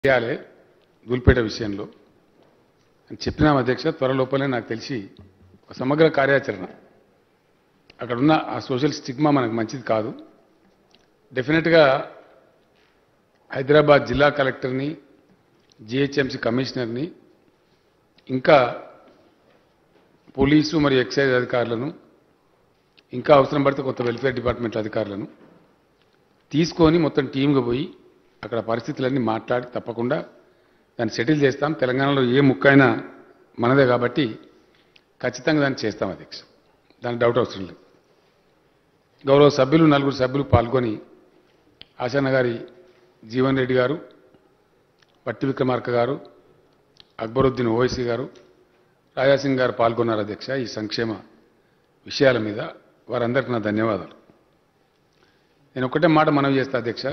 చేయాలి దూల్పేట విషయంలో అని చెప్పినాం అధ్యక్ష త్వర లోపలే నాకు తెలిసి ఒక సమగ్ర కార్యాచరణ అక్కడ ఉన్న ఆ సోషల్ స్టిగ్మా మనకు మంచిది కాదు డెఫినెట్గా హైదరాబాద్ జిల్లా కలెక్టర్ని జిహెచ్ఎంసీ కమిషనర్ని ఇంకా పోలీసు మరియు ఎక్సైజ్ అధికారులను ఇంకా అవసరం పడితే కొత్త వెల్ఫేర్ డిపార్ట్మెంట్ అధికారులను తీసుకొని మొత్తం టీంగా పోయి అక్కడ పరిస్థితులన్నీ మాట్లాడి తప్పకుండా దాన్ని సెటిల్ చేస్తాం తెలంగాణలో ఏ ముక్కైనా మనదే కాబట్టి ఖచ్చితంగా దాన్ని చేస్తాం అధ్యక్ష దాని డౌట్ అవసరం లేదు గౌరవ సభ్యులు నలుగురు సభ్యులు పాల్గొని ఆశాన్న గారి జీవన్ రెడ్డి గారు పట్టి విక్రమార్క గారు అక్బరుద్దీన్ ఓవైసీ గారు రాజాసింగ్ గారు పాల్గొన్నారు అధ్యక్ష ఈ సంక్షేమ విషయాల మీద వారందరికీ నా ధన్యవాదాలు నేను ఒకటే మాట మనవి చేస్తా అధ్యక్ష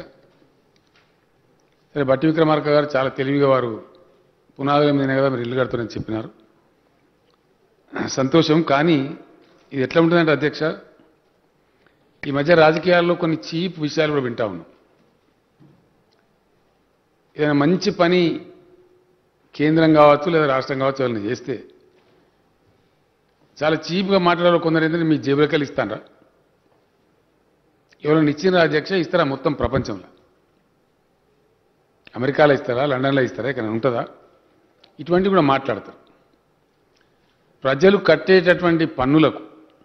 సరే బట్టి విక్రమార్క గారు చాలా తెలివిగా వారు పునాదుల మీద కదా మీరు ఇల్లు కడుతున్నారని చెప్పినారు సంతోషం కానీ ఇది ఎట్లా ఉంటుందంటే అధ్యక్ష ఈ మధ్య రాజకీయాల్లో కొన్ని చీప్ విషయాలు కూడా వింటా ఉన్నాం ఏదైనా మంచి పని కేంద్రం కావచ్చు లేదా రాష్ట్రం కావచ్చు వాళ్ళని చేస్తే చాలా చీప్గా మాట్లాడారు కొందరు ఏంటంటే మీ జేబులకెళ్ళి ఇస్తానరా ఎవరైనా ఇచ్చిన అధ్యక్ష ఇస్తారా మొత్తం ప్రపంచంలో అమెరికాలో ఇస్తారా లండన్లో ఇస్తారా ఇక్కడ ఉంటుందా ఇటువంటివి కూడా మాట్లాడతారు ప్రజలు కట్టేటటువంటి పన్నులకు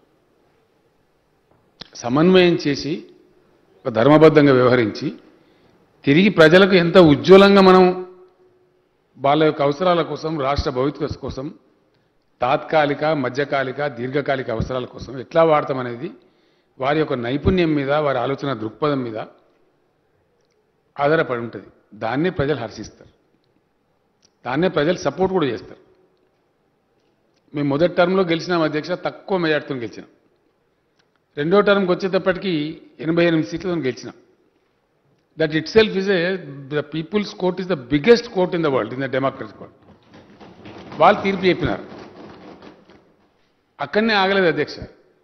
సమన్వయం చేసి ఒక ధర్మబద్ధంగా వ్యవహరించి తిరిగి ప్రజలకు ఎంత ఉజ్వలంగా మనం వాళ్ళ యొక్క అవసరాల కోసం రాష్ట్ర భవిష్యత్తు కోసం తాత్కాలిక మధ్యకాలిక దీర్ఘకాలిక అవసరాల కోసం ఎట్లా వాడతామనేది వారి యొక్క నైపుణ్యం మీద వారి ఆలోచన దృక్పథం మీద ఆధారపడి ఉంటుంది దాన్నే ప్రజలు హర్షిస్తారు దాన్నే ప్రజలు సపోర్ట్ కూడా చేస్తారు మేము మొదటి టర్మ్లో గెలిచినాం అధ్యక్ష తక్కువ మెజార్టీతో గెలిచినాం రెండో టర్మ్కి వచ్చేటప్పటికి ఎనభై ఎనిమిది సీట్లతో గెలిచినాం that itself is a the people's court is the biggest court in the world in the democratic court వాళ్ళు తీర్పు చెప్పినారు అక్కడనే ఆగలేదు అధ్యక్ష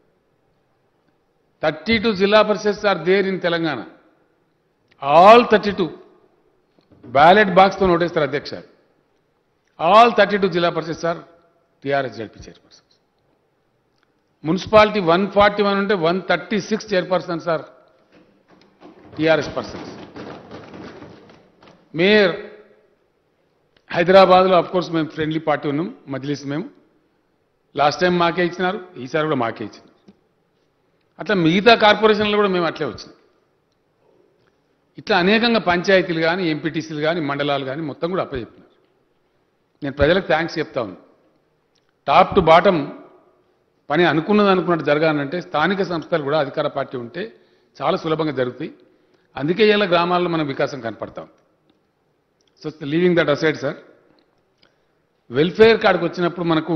థర్టీ టూ జిల్లా పరిషత్స్ are there in Telangana all thirty two ballot బాక్స్తో నోటేస్తారు అధ్యక్ష ఆల్ థర్టీ టూ జిల్లా పరిషత్ sir TRS ZP chairperson municipality one forty one ఉంటే one thirty six chairperson sir TRS persons mayor హైదరాబాద్లో అఫ్ కోర్స్ మేము ఫ్రెండ్లీ పార్టీ ఉన్నాం మజ్లిస్ మేము లాస్ట్ టైం మాకే ఇచ్చినారు ఈసారి కూడా మాకే ఇచ్చినారు అట్లా మిగతా కార్పొరేషన్లో కూడా మేము అట్లే వచ్చినాం ఇట్లా అనేకంగా పంచాయతీలు కానీ ఎంపీటీసీలు కానీ మండలాలు కానీ మొత్తం కూడా అప్పచెప్పినారు నేను ప్రజలకు థ్యాంక్స్ చెప్తా ఉన్నాను టాప్ టు బాటం పని అనుకున్నది అనుకున్నట్టు జరగాలంటే స్థానిక సంస్థలు కూడా అధికార పార్టీ ఉంటే చాలా సులభంగా జరుగుతాయి అందుకే ఇలా గ్రామాల్లో మన వికాసం కనపడతా ఉంది so leaving that aside sir welfare కాడికి వచ్చినప్పుడు మనకు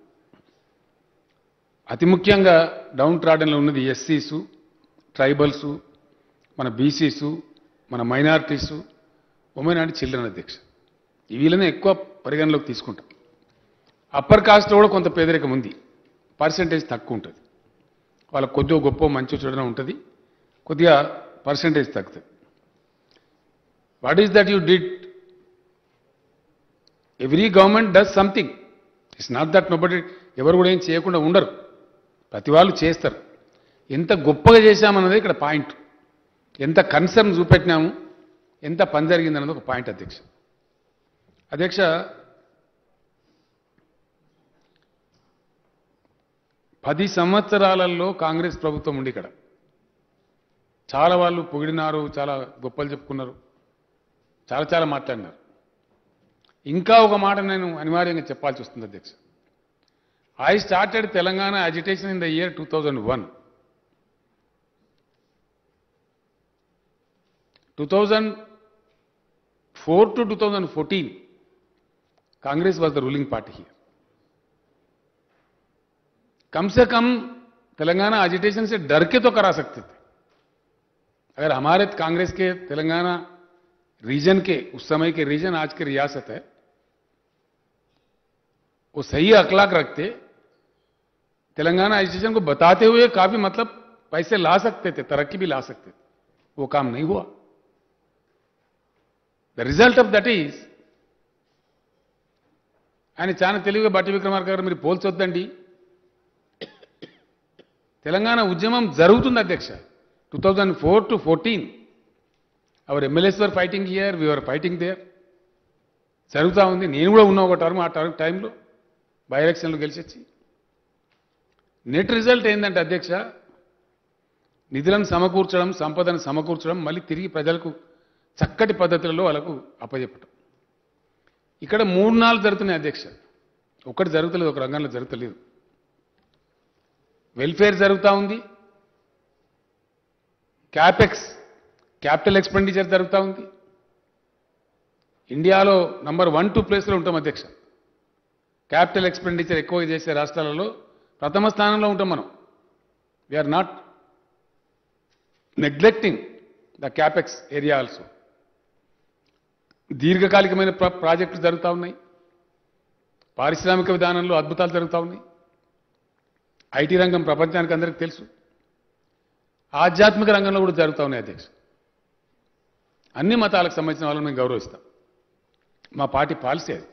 అతి ముఖ్యంగా డౌన్ ట్రాడన్లో ఉన్నది ఎస్సీసు ట్రైబల్సు మన బీసీసు మన మైనారిటీసు ఉమెన్ అండ్ చిల్డ్రన్ అధ్యక్ష ఈ వీళ్ళనే ఎక్కువ పరిగణలోకి తీసుకుంటాం అప్పర్ కాస్ట్లో కూడా కొంత పేదరికం ఉంది పర్సంటేజ్ తక్కువ ఉంటుంది వాళ్ళ కొద్దిగా గొప్ప మంచి చూడడం ఉంటుంది కొద్దిగా పర్సంటేజ్ తగ్గుతుంది what is that you did every government does something it's not that nobody ఎవరు కూడా ఏం చేయకుండా ఉండరు ప్రతి వాళ్ళు చేస్తారు ఎంత గొప్పగా చేశామన్నది ఇక్కడ పాయింట్ ఎంత కన్సర్న్ చూపెట్టినాము ఎంత పని జరిగిందన్నది ఒక పాయింట్ అధ్యక్ష అధ్యక్ష పది సంవత్సరాలలో కాంగ్రెస్ ప్రభుత్వం ఉండి ఇక్కడ చాలా వాళ్ళు పొగిడినారు చాలా గొప్పలు చెప్పుకున్నారు చాలా చాలా మాట్లాడినారు ఇంకా ఒక మాట నేను అనివార్యంగా చెప్పాల్సి వస్తుంది అధ్యక్ష I started Telangana agitation in the year two thousand one two thousand four to two thousand fourteen Congress was the ruling party here कम से कम तेलंगाना एजिटेशन से डर के तो करा सकते थे अगर हमारे कांग्रेस के तेलंगाना रीजन के उस समय के रीजन आज के रियासत है वो सही अखलाक रखते तेलंगाना एजिटेशन को बताते हुए काफी मतलब पैसे ला सकते थे तरक्की भी ला सकते थे वो काम नहीं हुआ the result of that is ఆయన చాలా తెలివిగా బట్టి విక్రమార్క గారు మీరు పోల్చొద్దండి తెలంగాణ ఉద్యమం జరుగుతుంది అధ్యక్ష two thousand four to fourteen our MLAs were fighting here we are fighting there జరుగుతూ ఉంది నేను కూడా ఉన్నా ఒక టర్మ్ ఆ టర్మ్ టైంలో బై ఎలక్షన్లో గెలిచొచ్చి నెట్ రిజల్ట్ ఏంటంటే అధ్యక్ష నిధులను సమకూర్చడం సంపదను సమకూర్చడం మళ్ళీ తిరిగి ప్రజలకు చక్కటి పద్ధతులలో వాళ్ళకు అప్పచెప్పటం ఇక్కడ మూడు నాలుగు జరుగుతున్నాయి అధ్యక్ష ఒకటి జరుగుతలేదు ఒక రంగంలో జరుగుతలేదు వెల్ఫేర్ జరుగుతూ ఉంది క్యాపెక్స్ క్యాపిటల్ ఎక్స్పెండిచర్ జరుగుతూ ఉంది ఇండియాలో నంబర్ వన్ టూ ప్లేస్లో ఉంటాం అధ్యక్ష క్యాపిటల్ ఎక్స్పెండిచర్ ఎక్కువ చేసే రాష్ట్రాలలో ప్రథమ స్థానంలో ఉంటాం మనం we are not neglecting the capex area also దీర్ఘకాలికమైన ప్రా- ప్రాజెక్టులు జరుగుతూ ఉన్నాయి పారిశ్రామిక విధానంలో అద్భుతాలు జరుగుతూ ఉన్నాయి ఐటీ రంగం ప్రపంచానికి అందరికీ తెలుసు ఆధ్యాత్మిక రంగంలో కూడా జరుగుతూ ఉన్నాయి అధ్యక్ష అన్ని మతాలకు సంబంధించిన వాళ్ళని మేము గౌరవిస్తాం మా పార్టీ పాలసీ అది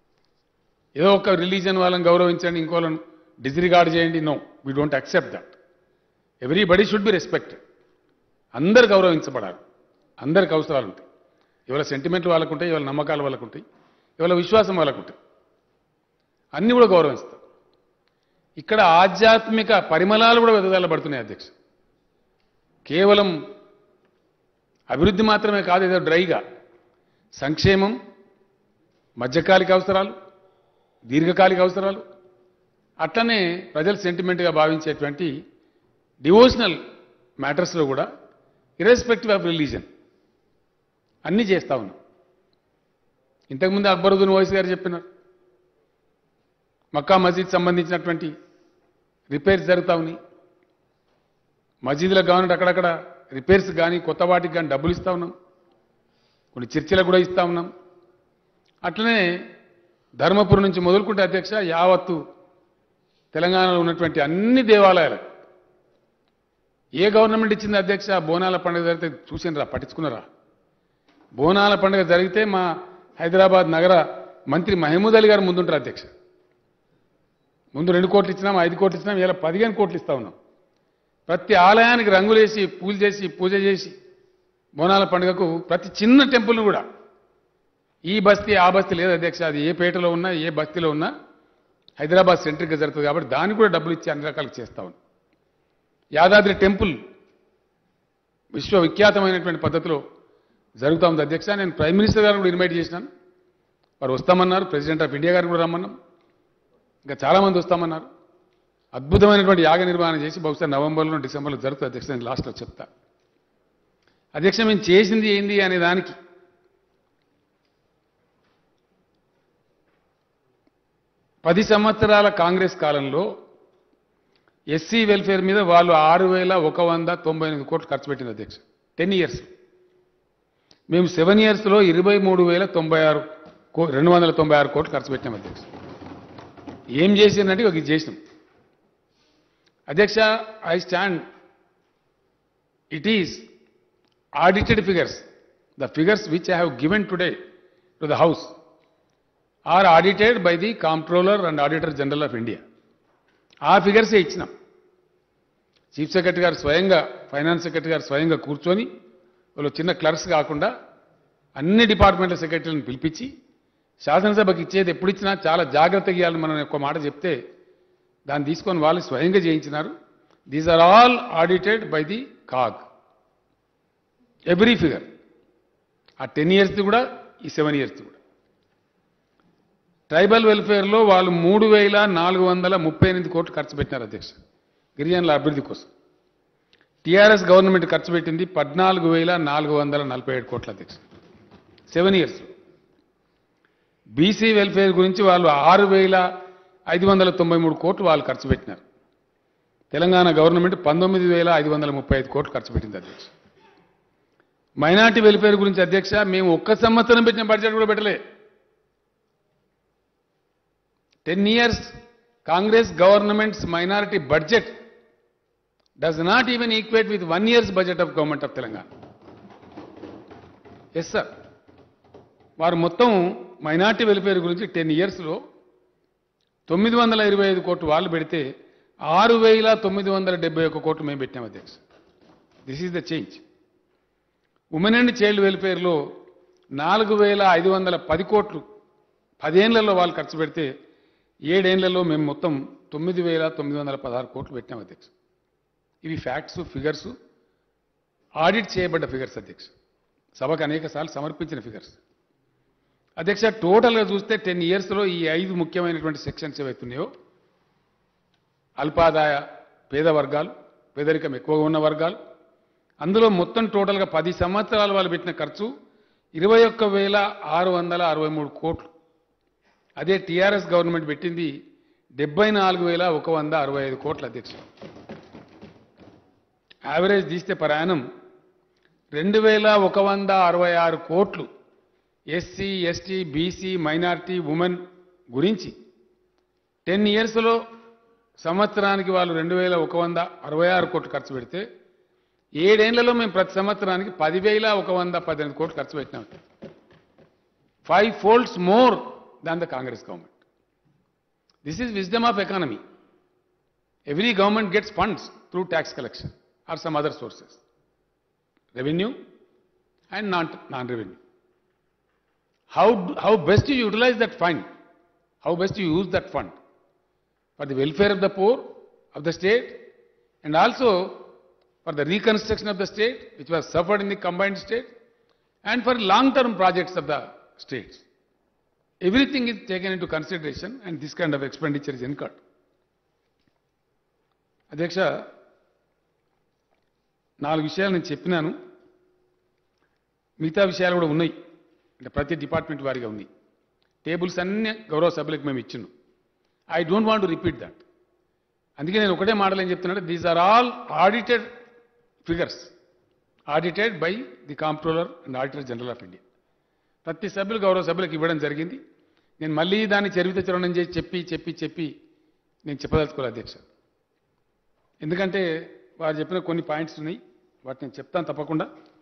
ఏదో ఒక రిలీజన్ వాళ్ళని గౌరవించండి ఇంకోళ్ళని డిస్రిగార్డ్ చేయండి no we don't accept that everybody should be respected అందరు గౌరవించబడాలి అందరికి అవసరాలు ఉంటాయి ఇవాళ సెంటిమెంట్లు వాళ్ళకు ఉంటాయి ఇవాళ నమ్మకాలు వాళ్ళకు ఉంటాయి ఇవాళ విశ్వాసం వాళ్ళకు ఉంటాయి అన్నీ కూడా గౌరవిస్తాం ఇక్కడ ఆధ్యాత్మిక పరిమళాలు కూడా వెదజల్లబడుతున్నాయి అధ్యక్ష కేవలం అభివృద్ధి మాత్రమే కాదు ఏదో డ్రైగా సంక్షేమం మధ్యకాలిక అవసరాలు దీర్ఘకాలిక అవసరాలు అట్లనే ప్రజలు సెంటిమెంట్గా భావించేటువంటి డివోషనల్ మ్యాటర్స్లో కూడా ఇర్రెస్పెక్టివ్ ఆఫ్ రిలీజన్ అన్నీ చేస్తా ఉన్నాం ఇంతకుముందు అక్బరుద్దీన్ ఓవైసీ గారు చెప్పినారు మక్కా మసీద్ సంబంధించినటువంటి రిపేర్స్ జరుగుతా ఉన్నాయి మసీదులకు కావాలంటే అక్కడక్కడ రిపేర్స్ కానీ కొత్త వాటికి కానీ డబ్బులు ఇస్తా ఉన్నాం కొన్ని చర్చలకు కూడా ఇస్తా ఉన్నాం అట్లనే ధర్మపురం నుంచి మొదలుకుంటే అధ్యక్ష యావత్తు తెలంగాణలో ఉన్నటువంటి అన్ని దేవాలయాలకు ఏ గవర్నమెంట్ ఇచ్చింది అధ్యక్ష బోనాల పండుగ జరిగితే చూసినరా పట్టించుకున్నారా బోనాల పండుగ జరిగితే మా హైదరాబాద్ నగర మంత్రి మహమూద్ అలీ గారు ముందుంటారు అధ్యక్ష ముందు రెండు కోట్లు ఇచ్చినాం ఐదు కోట్లు ఇచ్చినాం ఇలా పదిహేను కోట్లు ఇస్తా ఉన్నాం ప్రతి ఆలయానికి రంగులేసి పూజ చేసి పూజ చేసి బోనాల పండుగకు ప్రతి చిన్న టెంపుల్ను కూడా ఈ బస్తీ ఆ బస్తీ లేదు అధ్యక్ష అది ఏ పేటలో ఉన్నా ఏ బస్తీలో ఉన్నా హైదరాబాద్ సెంట్రిక్గా జరుగుతుంది కాబట్టి దానికి కూడా డబ్బులు ఇచ్చి అన్ని రకాలకు చేస్తా ఉన్నాం యాదాద్రి టెంపుల్ విశ్వవిఖ్యాతమైనటువంటి పద్ధతిలో జరుగుతూ ఉంది అధ్యక్ష నేను ప్రైమ్ మినిస్టర్ గారు కూడా ఇన్వైట్ చేసినాను వారు వస్తామన్నారు ప్రెసిడెంట్ ఆఫ్ ఇండియా గారు కూడా రమ్మన్నాం ఇంకా చాలామంది వస్తామన్నారు అద్భుతమైనటువంటి యాగ నిర్వహణ చేసి బహుశా నవంబర్లో డిసెంబర్లో జరుగుతుంది అధ్యక్ష నేను లాస్ట్లో చెప్తా అధ్యక్ష మేము చేసింది ఏంది అనే దానికి పది సంవత్సరాల కాంగ్రెస్ కాలంలో ఎస్సీ వెల్ఫేర్ మీద వాళ్ళు ఆరు వేల ఒక వంద తొంభై ఎనిమిది కోట్లు ఖర్చు పెట్టింది అధ్యక్ష టెన్ ఇయర్స్ మేము సెవెన్ ఇయర్స్లో ఇరవై మూడు వేల తొంభై ఆరు కో రెండు వందల తొంభై ఆరు కోట్లు ఖర్చు పెట్టినాం అధ్యక్ష ఏం చేసిందంటే ఒక ఇది చేసినాం అధ్యక్ష I stand it is audited figures the figures which I have given today to the house are audited by the comptroller and auditor general of India ఆ ఫిగర్సే ఇచ్చినాం చీఫ్ సెక్రటరీ గారు స్వయంగా ఫైనాన్స్ సెక్రటరీ గారు స్వయంగా కూర్చొని వాళ్ళు చిన్న క్లర్క్స్ కాకుండా అన్ని డిపార్ట్మెంట్ల సెక్రటరీలను పిలిపించి శాసనసభకి ఇచ్చేది ఎప్పుడు ఇచ్చినా చాలా జాగ్రత్తగా ఇవ్వాలని మనం ఒక మాట చెప్తే దాన్ని తీసుకొని వాళ్ళు స్వయంగా చేయించినారు these are all audited by the CAG every figure ఆ టెన్ ఇయర్స్ది కూడా ఈ సెవెన్ ఇయర్స్ది కూడా ట్రైబల్ వెల్ఫేర్లో వాళ్ళు మూడు వేల నాలుగు వందల ముప్పై ఎనిమిది కోట్లు ఖర్చు పెట్టినారు అధ్యక్ష గిరిజనుల అభివృద్ధి కోసం టీఆర్ఎస్ గవర్నమెంట్ ఖర్చు పెట్టింది పద్నాలుగు వేల నాలుగు వందల నలభై ఏడు కోట్ల అధ్యక్ష సెవెన్ ఇయర్స్ బీసీ వెల్ఫేర్ గురించి వాళ్ళు ఆరు వేల ఐదు వందల తొంభై మూడు కోట్లు వాళ్ళు ఖర్చు పెట్టినారు తెలంగాణ గవర్నమెంట్ పంతొమ్మిది వేల ఐదు వందల ముప్పై ఐదు కోట్లు ఖర్చు పెట్టింది అధ్యక్ష మైనార్టీ వెల్ఫేర్ గురించి అధ్యక్ష మేము ఒక్క సంవత్సరం పెట్టిన బడ్జెట్ కూడా పెట్టలే ten years Congress governments minority budget does not even equate with one years budget of government of Telangana yes sir వారు మొత్తం మైనార్టీ వెల్ఫేర్ గురించి టెన్ ఇయర్స్లో తొమ్మిది వందల ఇరవై ఐదు కోట్లు వాళ్ళు పెడితే ఆరు వేల తొమ్మిది వందల డెబ్బై ఒక్క కోట్లు మేము పెట్టాం అధ్యక్ష this is the change women and child వెల్ఫేర్లో నాలుగు వేల ఐదు వందల పది కోట్లు పదేళ్లలో వాళ్ళు ఖర్చు పెడితే ఏడేళ్లలో మేము మొత్తం తొమ్మిది వేల తొమ్మిది వందల పదహారు కోట్లు పెట్టాం అధ్యక్ష ఇవి ఫ్యాక్ట్స్ ఫిగర్స్ ఆడిట్ చేయబడ్డ ఫిగర్స్ అధ్యక్ష సభకు అనేక సార్లు సమర్పించిన ఫిగర్స్ అధ్యక్ష టోటల్గా చూస్తే టెన్ ఇయర్స్లో ఈ ఐదు ముఖ్యమైనటువంటి సెక్షన్స్ ఏవైతున్నాయో అల్పాదాయ పేద వర్గాలు పేదరికం ఎక్కువగా ఉన్న వర్గాలు అందులో మొత్తం టోటల్గా పది సంవత్సరాలు వాళ్ళు పెట్టిన ఖర్చు ఇరవై ఒక్క వేల ఆరు వందల అరవై మూడు కోట్లు అదే టీఆర్ఎస్ గవర్నమెంట్ పెట్టింది డెబ్బై నాలుగు వేల ఒక వంద అరవై ఐదు కోట్ల అధ్యక్ష యావరేజ్ తీస్తే ప్రయాణం రెండు వేల ఒక వంద అరవై ఆరు కోట్లు SC ST BC minority women గురించి టెన్ ఇయర్స్లో సంవత్సరానికి వాళ్ళు రెండు వేల ఒక వంద అరవై ఆరు కోట్లు ఖర్చు పెడితే ఏడేళ్లలో మేము ప్రతి సంవత్సరానికి పదివేల ఒక వంద పద్దెనిమిది కోట్లు ఖర్చు పెట్టినాం five folds more than the Congress government this is wisdom of economy every government gets funds through tax collection or some other sources revenue and non non revenue how, how best you utilize that fund, how best you use that fund for the welfare of the poor of the state and also for the reconstruction of the state which was suffered in the combined state and for long-term projects of the states. Everything is taken into consideration and this kind of expenditure is incurred. అధ్యక్ష నాలుగు విషయాలు నేను చెప్పినాను మిగతా విషయాలు కూడా ఉన్నాయి అంటే ప్రతి డిపార్ట్మెంట్ వారిగా ఉంది టేబుల్స్ అన్ని గౌరవ సభ్యులకు మేము ఇచ్చినాం I don't want to repeat that అందుకే నేను ఒకటే మాటలు ఏం చెప్తున్నాడు these are all audited figures audited by the comptroller and auditor general of India ప్రతి సభ్యులు గౌరవ సభ్యులకు ఇవ్వడం జరిగింది నేను మళ్ళీ దాన్ని చరివిత చరణం చేసి చెప్పి చెప్పి చెప్పి నేను చెప్పదలుచుకోవాలి అధ్యక్ష ఎందుకంటే వారు చెప్పిన కొన్ని పాయింట్స్ ఉన్నాయి వాటిని నేను చెప్తాను తప్పకుండా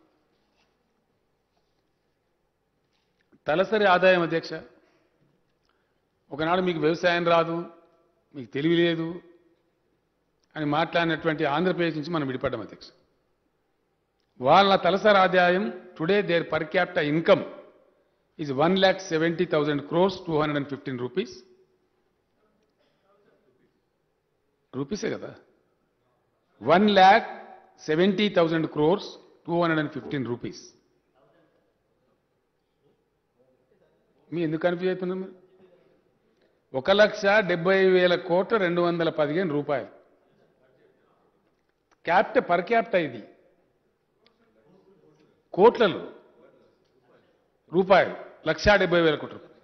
తలసరి ఆదాయం అధ్యక్ష ఒకనాడు మీకు వ్యవసాయం రాదు మీకు తెలివి లేదు అని మాట్లాడినటువంటి ఆంధ్రప్రదేశ్ నుంచి మనం విడిపడ్డాం అధ్యక్ష వాళ్ళ తలసరి ఆదాయం today their per capital income is one lakh seventy thousand crores two hundred and fifteen rupees రూపీసే కదా one lakh seventy thousand crores two hundred and fifteen rupees మీ ఎందుకు కన్ఫ్యూజ్ అవుతున్నారు మీరు ఒక లక్ష డెబ్బై వేల కోట్ల రెండు వందల పదిహేను రూపాయలు క్యాప్ట పర్ క్యాప్ట ఇది కోట్లలో రూపాయలు లక్షా డెబ్బై వేల కోట్ల రూపాయలు.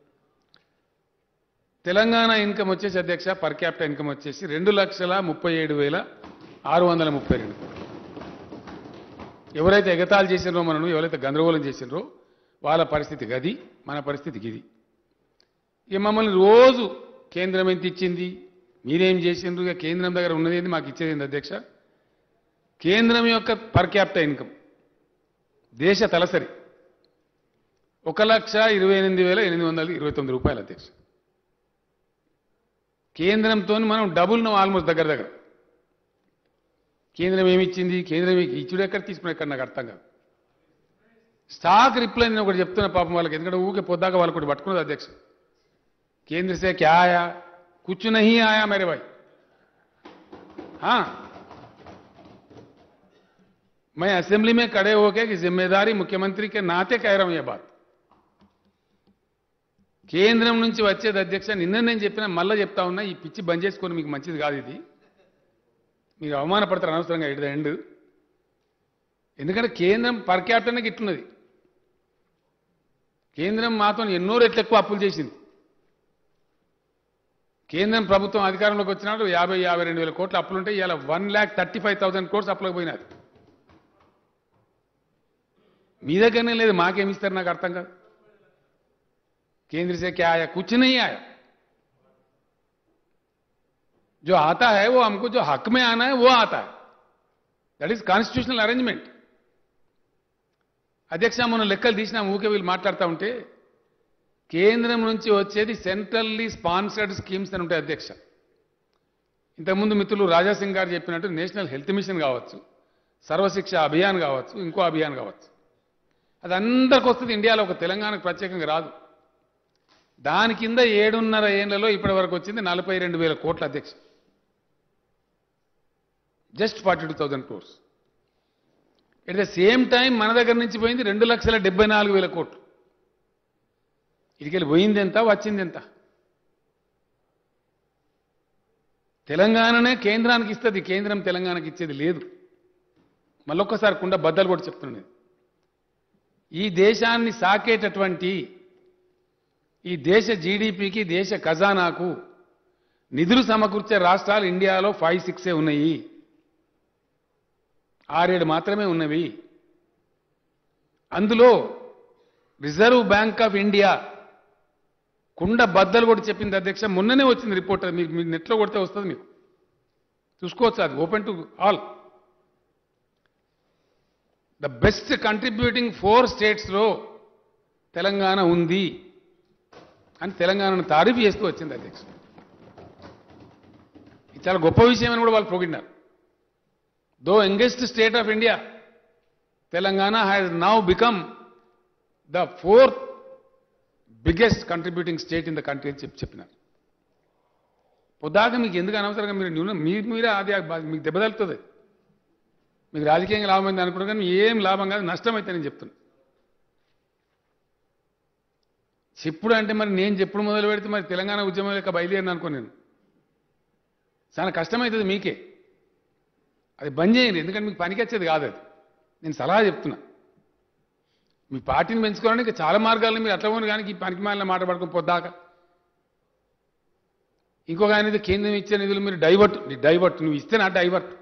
తెలంగాణ ఇన్కమ్ వచ్చేసి అధ్యక్ష పర్ క్యాపిటల్ ఇన్కమ్ వచ్చేసి రెండు లక్షల ముప్పై ఏడు వేల ఆరు వందల ముప్పై రెండు ఎవరైతే ఎగతాళి చేసినరో మనం ఎవరైతే గందరగోళం చేసినరో వాళ్ళ పరిస్థితి గది మన పరిస్థితి గిది ఇక మమ్మల్ని రోజు కేంద్రం ఎంత ఇచ్చింది మీరేం చేసిండ్రు ఇక కేంద్రం దగ్గర ఉన్నది ఏంది మాకు ఇచ్చేది ఏంది అధ్యక్ష కేంద్రం యొక్క పర్ క్యాపిటల్ ఇన్కమ్ దేశ తలసరి ఒక లక్ష ఇరవై ఎనిమిది వేల ఎనిమిది వందల ఇరవై తొమ్మిది రూపాయలు అధ్యక్ష కేంద్రంతో మనం డబుల్ ఆల్మోస్ట్ దగ్గర దగ్గర కేంద్రం ఏమి ఇచ్చింది కేంద్రం ఈ- ఇచ్చుడు ఎక్కడ తీసుకుని ఎక్కడ నాకు అర్థం కాదు స్టాక్ రిప్లై నేను ఒకటి చెప్తున్నా పాపం వాళ్ళకి ఎందుకంటే ఊకే పొద్దాక వాళ్ళు ఒకటి పట్టుకున్నది అధ్యక్ష केंद्र से क्या आया कुछ नहीं आया मेरे भाई हाँ मैं असेंबली में खड़े होकर कि जिम्मेदारी मुख्यमंत्री के नाते कह रहा हूं यह बात కేంద్రం నుంచి వచ్చేది అధ్యక్ష నిన్న నేను చెప్పిన మళ్ళీ చెప్తా ఉన్నా ఈ పిచ్చి బంద్ చేసుకొని మీకు మంచిది కాదు ఇది మీరు అవమానపడతారు అనవసరంగా ఇటు ఎండ్ ఎందుకంటే కేంద్రం పర్ క్యాపిటల్కి ఇట్టున్నది కేంద్రం మాతో ఎన్నో రెట్లు ఎక్కువ అప్పులు చేసింది కేంద్రం ప్రభుత్వం అధికారంలోకి వచ్చినప్పుడు యాభై యాభై రెండు వేల కోట్ల అప్పులుంటే ఇవాళ one lakh thirty five thousand crores అప్పులకు పోయినది మీ దగ్గరనే లేదు మాకేమి ఇస్తారు నాకు అర్థం కాదు केंद्र से क्या आया कुछ नहीं आया जो आता है वो हमको जो हक में आना है वो आता है दैट इज कॉन्स्टिट्यूशनल अरेंजमेंट అధ్యక్ష మొన్న లెక్కలు తీసిన ఊకే వీళ్ళు మాట్లాడుతూ ఉంటే కేంద్రం నుంచి వచ్చేది సెంట్రల్లీ స్పాన్సర్డ్ స్కీమ్స్ అని ఉంటాయి అధ్యక్ష ఇంతకుముందు మిత్రులు రాజాసింగ్ గారు చెప్పినట్టు నేషనల్ హెల్త్ మిషన్ కావచ్చు సర్వశిక్ష అభియాన్ కావచ్చు ఇంకో అభియాన్ కావచ్చు అది అందరికి వస్తుంది ఇండియాలో ఒక తెలంగాణకు ప్రత్యేకంగా రాదు దాని కింద ఏడున్నర ఏళ్లలో ఇప్పటి వరకు వచ్చింది నలభై రెండు వేల కోట్ల అధ్యక్ష just forty two thousand crores at the same time మన దగ్గర నుంచి పోయింది రెండు లక్షల డెబ్బై నాలుగు వేల కోట్లు ఇదికెళ్ళి పోయింది ఎంత వచ్చింది ఎంత తెలంగాణనే కేంద్రానికి ఇస్తుంది కేంద్రం తెలంగాణకి ఇచ్చేది లేదు మళ్ళొక్కసారి కుండ బద్దలు కూడా చెప్తున్నాను నేను. ఈ దేశాన్ని సాకేటటువంటి ఈ దేశ జీడిపికి దేశ ఖజానాకు నిధులు సమకూర్చే రాష్ట్రాలు ఇండియాలో ఫైవ్ సిక్సే ఉన్నాయి ఆరేడు మాత్రమే ఉన్నవి అందులో రిజర్వ్ బ్యాంక్ ఆఫ్ ఇండియా కుండ బద్దలు కూడా చెప్పింది అధ్యక్ష మొన్ననే వచ్చింది రిపోర్ట్ అది మీకు మీరు నెట్లో కొడితే వస్తుంది మీకు చూసుకోవచ్చు అది open to all the best contributing four స్టేట్స్లో తెలంగాణ ఉంది అని తెలంగాణను తారీఫు చేస్తూ వచ్చింది అధ్యక్ష ఇది చాలా గొప్ప విషయం అని కూడా వాళ్ళు పొగిడినారు though youngest state of India Telangana has now become the fourth biggest contributing state in the country అని చెప్పి చెప్పినారు పొద్దాక మీకు ఎందుకు అనవసరంగా మీరు న్యూన మీరు మీరే అది మీకు దెబ్బతలుతుంది మీకు రాజకీయంగా లాభం అయింది అనుకుంటారు కానీ ఏం లాభం కాదు నష్టం అయితే నేను చెప్తున్నా చెప్పుడు అంటే మరి నేను చెప్పుడు మొదలు పెడితే మరి తెలంగాణ ఉద్యమం యొక్క బయలుదేరిన అనుకో నేను చాలా కష్టమవుతుంది మీకే అది బంద్ చేయండి ఎందుకంటే మీకు పనికి వచ్చేది కాదు అది నేను సలహా చెప్తున్నా మీ పార్టీని పెంచుకోవడానికి చాలా మార్గాలను మీరు అట్లా పోను కానీ ఈ పనికి మాలిన మాట పడుకుని పొద్దాక ఇంకొక ఆయన ఏదో కేంద్రం ఇచ్చే నిధులు మీరు డైవర్ట్ నీ డైవర్ట్ నువ్వు ఇస్తే నా డైవర్ట్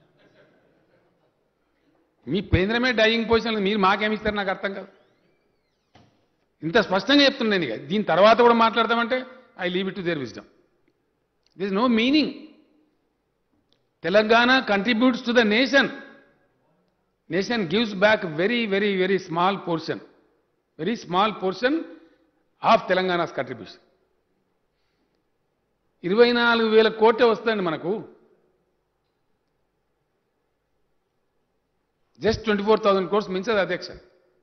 మీ కేంద్రమే డైయింగ్ పొజిషన్ మీరు మాకేమి ఇస్తారు నాకు అర్థం కాదు ఇంత స్పష్టంగా చెప్తున్నాను నేను ఇక దీని తర్వాత కూడా మాట్లాడతామంటే I leave it to their wisdom this no meaning Telangana contributes to the nation nation gives back very very very small portion very small portion of Telangana's contribution ఇరవై నాలుగు వేల కోట్లే వస్తుందండి మనకు just twenty four thousand crores మించదు అధ్యక్ష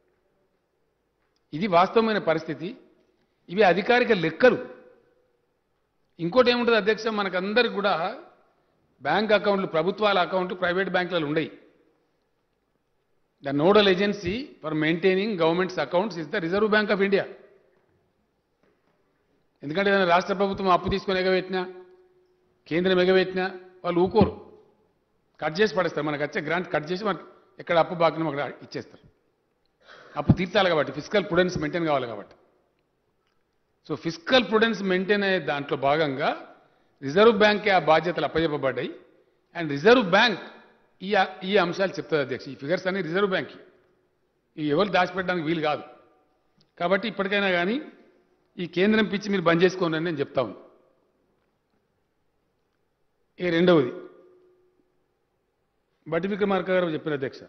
ఇది వాస్తవమైన పరిస్థితి ఇవి అధికారిక లెక్కలు ఇంకోటి ఏముంటుంది అధ్యక్ష మనకందరికి కూడా బ్యాంక్ అకౌంట్లు ప్రభుత్వాల అకౌంట్లు ప్రైవేట్ బ్యాంకులలో ఉండయి the nodal agency for maintaining governments accounts is the Reserve Bank of India ఎందుకంటే ఏదైనా రాష్ట్ర ప్రభుత్వం అప్పు తీసుకొని ఎగబెట్టినా కేంద్రం ఎగబెట్టినా వాళ్ళు ఊకోరు కట్ చేసి పడేస్తారు మనకు వచ్చే గ్రాంట్ కట్ చేసి మనకి ఎక్కడ అప్పు బాకిన అక్కడ ఇచ్చేస్తారు అప్పు తీర్చాలి కాబట్టి ఫిజికల్ ప్రుడెన్స్ మెయింటైన్ కావాలి కాబట్టి సో ఫిజికల్ ప్రుడెన్స్ మెయింటైన్ అయ్యే దాంట్లో భాగంగా రిజర్వ్ బ్యాంకే ఆ బాధ్యతలు అప్పచెప్పబడ్డాయి అండ్ రిజర్వ్ బ్యాంక్ ఈ ఈ అంశాలు చెప్తుంది అధ్యక్ష ఈ ఫిగర్స్ అన్ని రిజర్వ్ బ్యాంక్ ఇవి ఎవరు దాచిపెట్టడానికి వీలు కాదు కాబట్టి ఇప్పటికైనా కానీ ఈ కేంద్రం పిచ్చి మీరు బంద్ చేసుకోండి అని నేను చెప్తా ఉన్నాను ఈ రెండవది బట్టి విక్రమార్క గారు చెప్పిన అధ్యక్ష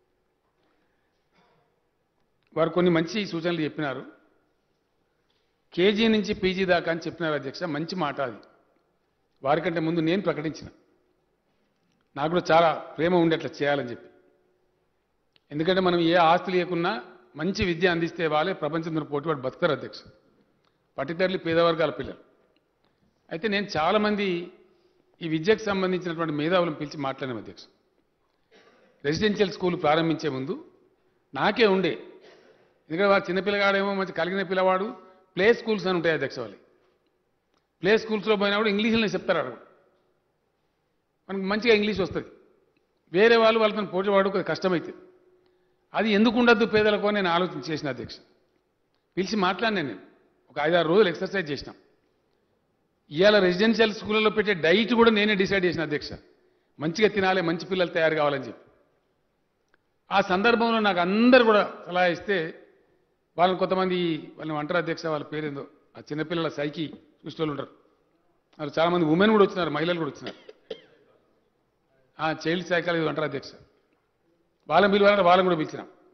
వారు కొన్ని మంచి సూచనలు చెప్పినారు కేజీ నుంచి పీజీ దాకా అని చెప్పినారు అధ్యక్ష మంచి మాట అది వారికంటే ముందు నేను ప్రకటించిన నాకు కూడా చాలా ప్రేమ ఉండి అట్లా చేయాలని చెప్పి ఎందుకంటే మనం ఏ ఆస్తి లేకున్నా మంచి విద్య అందిస్తే వాళ్ళే ప్రపంచంలో పోటీవాడు బతుకుతారు అధ్యక్ష పర్టికులర్లీ పేదవర్గాల పిల్లలు అయితే నేను చాలామంది ఈ విద్యకు సంబంధించినటువంటి మేధావులను పిలిచి మాట్లాడిన అధ్యక్ష రెసిడెన్షియల్ స్కూల్ ప్రారంభించే ముందు నాకే ఉండే ఎందుకంటే వాడు చిన్నపిల్లగాడేమో మంచి కలిగిన పిల్లవాడు ప్లే స్కూల్స్ అని ఉంటాయి అధ్యక్ష వాళ్ళు ప్లే స్కూల్స్లో పోయినప్పుడు ఇంగ్లీష్లోనే చెప్తారు అక్కడ మనకు మంచిగా ఇంగ్లీష్ వస్తుంది వేరే వాళ్ళు వాళ్ళతో పోటీ వాడు కొద్దిగా కష్టమైతుంది అది ఎందుకు ఉండద్దు పేదలకు అని నేను ఆలోచన చేసిన అధ్యక్ష పిలిచి మాట్లాడినా నేను ఒక ఐదారు రోజులు ఎక్సర్సైజ్ చేసినాం ఇవాళ రెసిడెన్షియల్ స్కూళ్ళలో పెట్టే డైట్ కూడా నేనే డిసైడ్ చేసిన అధ్యక్ష మంచిగా తినాలి మంచి పిల్లలు తయారు కావాలని చెప్పి ఆ సందర్భంలో నాకు అందరు కూడా సలహా ఇస్తే వాళ్ళని కొంతమంది వాళ్ళని అంటారు అధ్యక్ష వాళ్ళ పేరేందో ఆ చిన్నపిల్లల సైకి చూసిన వాళ్ళు ఉంటారు వాళ్ళు చాలామంది ఉమెన్ కూడా వచ్చినారు మహిళలు కూడా వచ్చినారు ఆ చైల్డ్ సైకాలజీ అంటారు అధ్యక్ష వాళ్ళని పిలవాలంటే వాళ్ళని కూడా పిలిచినాం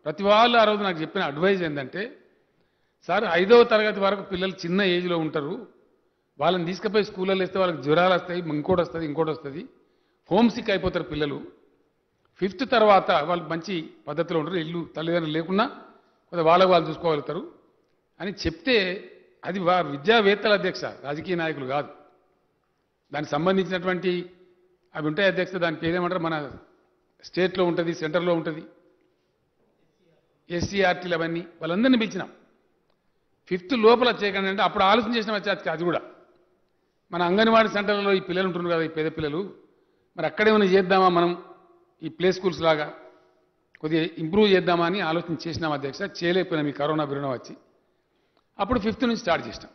ప్రతి వాళ్ళు ఆ రోజు నాకు చెప్పిన అడ్వైజ్ ఏంటంటే సార్ ఐదవ తరగతి వరకు పిల్లలు చిన్న ఏజ్లో ఉంటారు వాళ్ళని తీసుకుపోయి స్కూళ్ళలో వేస్తే వాళ్ళకి జ్వరాలు వస్తాయి ఇంకోటి వస్తుంది ఇంకోటి వస్తుంది హోమ్ సిక్ అయిపోతారు పిల్లలు ఫిఫ్త్ తర్వాత వాళ్ళు మంచి పద్ధతిలో ఉంటారు ఇల్లు తల్లిదండ్రులు లేకున్నా కొంత వాళ్ళకు వాళ్ళు చూసుకోగలుగుతారు అని చెప్తే అది వా విద్యావేత్తల అధ్యక్ష రాజకీయ నాయకులు కాదు దానికి సంబంధించినటువంటి అవి ఉంటాయి అధ్యక్ష దాని పేరేమంటారు మన స్టేట్లో ఉంటుంది సెంటర్లో ఉంటుంది ఎస్సీఆర్టీలు అవన్నీ వాళ్ళందరినీ పిలిచినాం ఫిఫ్త్ లోపల చేయకండి అంటే అప్పుడు ఆలోచన చేసిన వచ్చి అది కూడా మన అంగన్వాడీ సెంటర్లలో ఈ పిల్లలు ఉంటున్నారు కదా ఈ పేద పిల్లలు మరి అక్కడేమైనా చేద్దామా మనం ఈ ప్లే స్కూల్స్ లాగా కొద్దిగా ఇంప్రూవ్ చేద్దామా అని ఆలోచన చేసినాం అధ్యక్ష చేయలేకపోయినాం ఈ కరోనా బిరుణ వచ్చి అప్పుడు ఫిఫ్త్ నుంచి స్టార్ట్ చేసినాం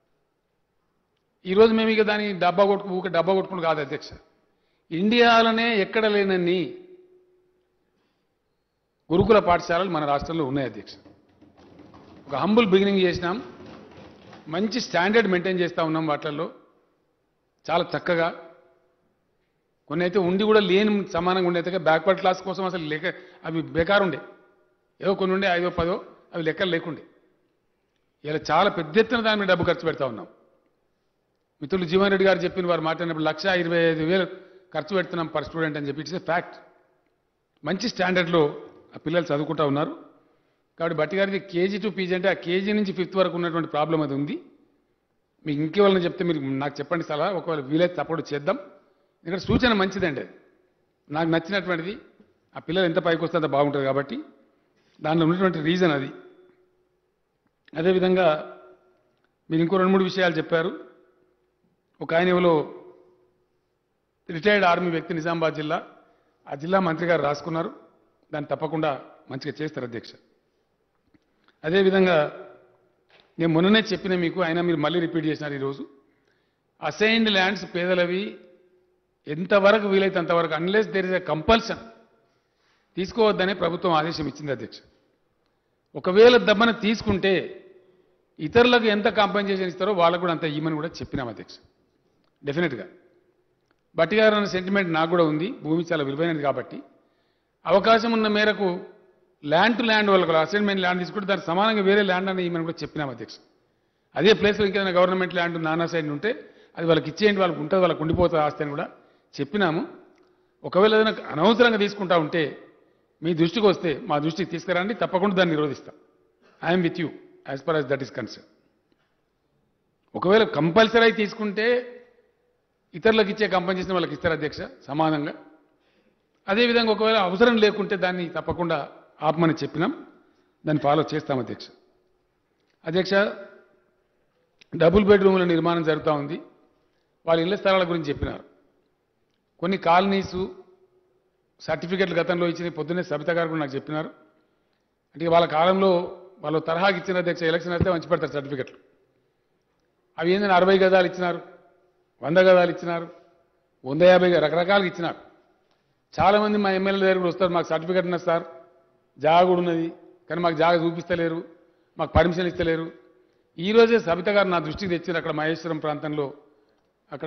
ఈరోజు మేము ఇక దాన్ని డబ్బా కొట్టుకు ఊక డబ్బా కొట్టుకుని కాదు అధ్యక్ష ఇండియాలోనే ఎక్కడ లేనన్ని గురుకుల పాఠశాలలు మన రాష్ట్రంలో ఉన్నాయి అధ్యక్ష ఒక హంబుల్ బిగినింగ్ చేసినాం మంచి స్టాండర్డ్ మెయింటైన్ చేస్తూ ఉన్నాం వాటిల్లో చాలా చక్కగా కొన్ని అయితే ఉండి కూడా లేని సమానంగా ఉండే అయితే బ్యాక్వర్డ్ క్లాస్ కోసం అసలు లెక్క అవి బేకారు ఉండే ఏదో కొన్ని ఉండే ఐదో పదో అవి లెక్కలు లేకుండే ఇలా చాలా పెద్ద ఎత్తున దాని మీద డబ్బు ఖర్చు పెడతా ఉన్నాం మిత్రులు జీవన్ రెడ్డి గారు చెప్పిన వారు మాట్లాడినప్పుడు లక్ష ఇరవై ఐదు వేలు ఖర్చు పెడుతున్నాం పర్ స్టూడెంట్ అని చెప్పి ఇట్స్ ఏ ఫ్యాక్ట్ మంచి స్టాండర్డ్లో ఆ పిల్లలు చదువుకుంటా ఉన్నారు కాబట్టి బట్టి గారిది కేజీ టు పీజీ అంటే ఆ కేజీ నుంచి ఫిఫ్త్ వరకు ఉన్నటువంటి ప్రాబ్లం అది ఉంది మీకు ఇంకేవాళ్ళని చెప్తే మీరు నాకు చెప్పండి సలహా ఒకవేళ వీలైతే తప్పడు చేద్దాం ఇక్కడ సూచన మంచిదండి అది నాకు నచ్చినటువంటిది ఆ పిల్లలు ఎంత పైకి వస్తే అంత బాగుంటుంది కాబట్టి దానిలో ఉన్నటువంటి రీజన్ అది అదేవిధంగా మీరు ఇంకో రెండు మూడు విషయాలు చెప్పారు ఒక ఆయన ఎవరో రిటైర్డ్ ఆర్మీ వ్యక్తి నిజామాబాద్ జిల్లా ఆ జిల్లా మంత్రి గారు రాసుకున్నారు దాన్ని తప్పకుండా మంచిగా చేస్తారు అధ్యక్ష అదేవిధంగా నేను మొన్ననే చెప్పిన మీకు అయినా మీరు మళ్ళీ రిపీట్ చేసినారు ఈరోజు అసైన్డ్ ల్యాండ్స్ పేదలవి ఎంతవరకు వీలైతే అంతవరకు unless there is a compulsion తీసుకోవద్దనే ప్రభుత్వం ఆదేశం ఇచ్చింది అధ్యక్ష ఒకవేళ దమ్మన తీసుకుంటే ఇతరులకు ఎంత కాంపెన్సేషన్ ఇస్తారో వాళ్ళకు కూడా అంత ఇవ్వమని కూడా చెప్పినాం అధ్యక్ష డెఫినెట్గా బట్టి గారు అన్న సెంటిమెంట్ నాకు కూడా ఉంది భూమి చాలా విలువైనది కాబట్టి అవకాశం ఉన్న మేరకు ల్యాండ్ టు ల్యాండ్ వాళ్ళకు అసైన్మెంట్ ల్యాండ్ తీసుకుంటే దానికి సమానంగా వేరే ల్యాండ్ అని ఇవ్వమని కూడా చెప్పినాం అధ్యక్ష అదే ప్లేస్లో ఇంకేదైనా గవర్నమెంట్ ల్యాండ్ నానా సైడ్ ఉంటే అది వాళ్ళకి ఇచ్చేయండి వాళ్ళకి ఉంటుంది వాళ్ళకి ఉండిపోతుంది ఆస్తి అని కూడా చెప్పినాము ఒకవేళ ఏదైనా అనవసరంగా తీసుకుంటా ఉంటే మీ దృష్టికి వస్తే మా దృష్టికి తీసుకురండి తప్పకుండా దాన్ని నిరోధిస్తాం I'm with you as per as that is concern ఒకవేళ కంపల్సరీ తీసుకుంటే ఇతరులకు ఇచ్చే కంపెన్సేషన్ వాళ్ళకి ఇస్తారు అధ్యక్ష సమానంగా అదేవిధంగా ఒకవేళ అవసరం లేకుంటే దాన్ని తప్పకుండా ఆపమని చెప్పినాం దాన్ని ఫాలో చేస్తాం అధ్యక్ష అధ్యక్ష డబుల్ బెడ్రూముల నిర్మాణం జరుగుతూ ఉంది వాళ్ళ ఇళ్ల స్థలాల గురించి చెప్పినారు కొన్ని కాలనీసు సర్టిఫికెట్లు గతంలో ఇచ్చిన పొద్దున్నే సబిత గారు కూడా నాకు చెప్పినారు అంటే వాళ్ళ కాలంలో వాళ్ళు తరహాకి ఇచ్చిన అధ్యక్ష ఎలక్షన్ అయితే మంచి పెడతారు సర్టిఫికెట్లు అవి ఏంటంటే అరవై గదాలు ఇచ్చినారు వంద గదాలు ఇచ్చినారు వంద యాభై రకరకాలుగా ఇచ్చినారు చాలామంది మా ఎమ్మెల్యే దగ్గర కూడా వస్తారు మాకు సర్టిఫికెట్ ఉన్నది సార్ జాగా కూడా ఉన్నది కానీ మాకు జాగా చూపిస్తలేరు మాకు పర్మిషన్ ఇస్తలేరు ఈ రోజే సబిత గారు నా దృష్టికి తెచ్చారు అక్కడ మహేశ్వరం ప్రాంతంలో అక్కడ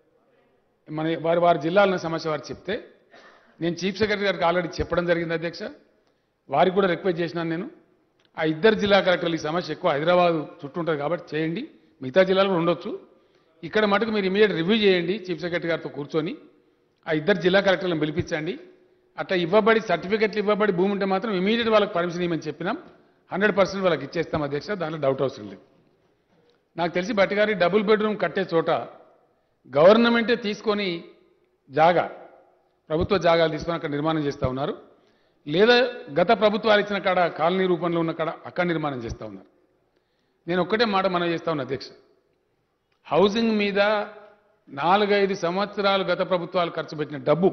మన వారి వారి జిల్లాలోని సమస్య వారు చెప్తే నేను చీఫ్ సెక్రటరీ గారికి ఆల్రెడీ చెప్పడం జరిగింది అధ్యక్ష వారికి కూడా రిక్వెస్ట్ చేసినాను నేను ఆ ఇద్దరు జిల్లా కలెక్టర్లు ఈ సమస్య ఎక్కువ హైదరాబాద్ చుట్టూ ఉంటుంది కాబట్టి చేయండి మిగతా జిల్లాలు కూడా ఉండొచ్చు ఇక్కడ మటుకు మీరు ఇమీడియట్ రివ్యూ చేయండి చీఫ్ సెక్రటరీ గారితో కూర్చొని ఆ ఇద్దరు జిల్లా కలెక్టర్లను పిలిపించండి అట్లా ఇవ్వబడి సర్టిఫికెట్లు ఇవ్వబడి భూమి ఉంటే మాత్రం ఇమీడియట్ వాళ్ళకి పర్మిషన్ ఇవ్వమని చెప్పినాం హండ్రెడ్ పర్సెంట్ వాళ్ళకి ఇచ్చేస్తాం అధ్యక్ష దాంట్లో డౌట్ అవసరం లేదు నాకు తెలిసి బట్టిగారి డబుల్ బెడ్రూమ్ కట్టే చోట గవర్నమెంటే తీసుకొని జాగా ప్రభుత్వ జాగాలు తీసుకొని అక్కడ నిర్మాణం చేస్తూ ఉన్నారు లేదా గత ప్రభుత్వాలు ఇచ్చిన కాడ కాలనీ రూపంలో ఉన్న కాడ అక్కడ నిర్మాణం చేస్తూ ఉన్నారు నేను ఒక్కటే మాట మనం చేస్తా ఉన్నా అధ్యక్ష హౌసింగ్ మీద నాలుగైదు సంవత్సరాలు గత ప్రభుత్వాలు ఖర్చు పెట్టిన డబ్బు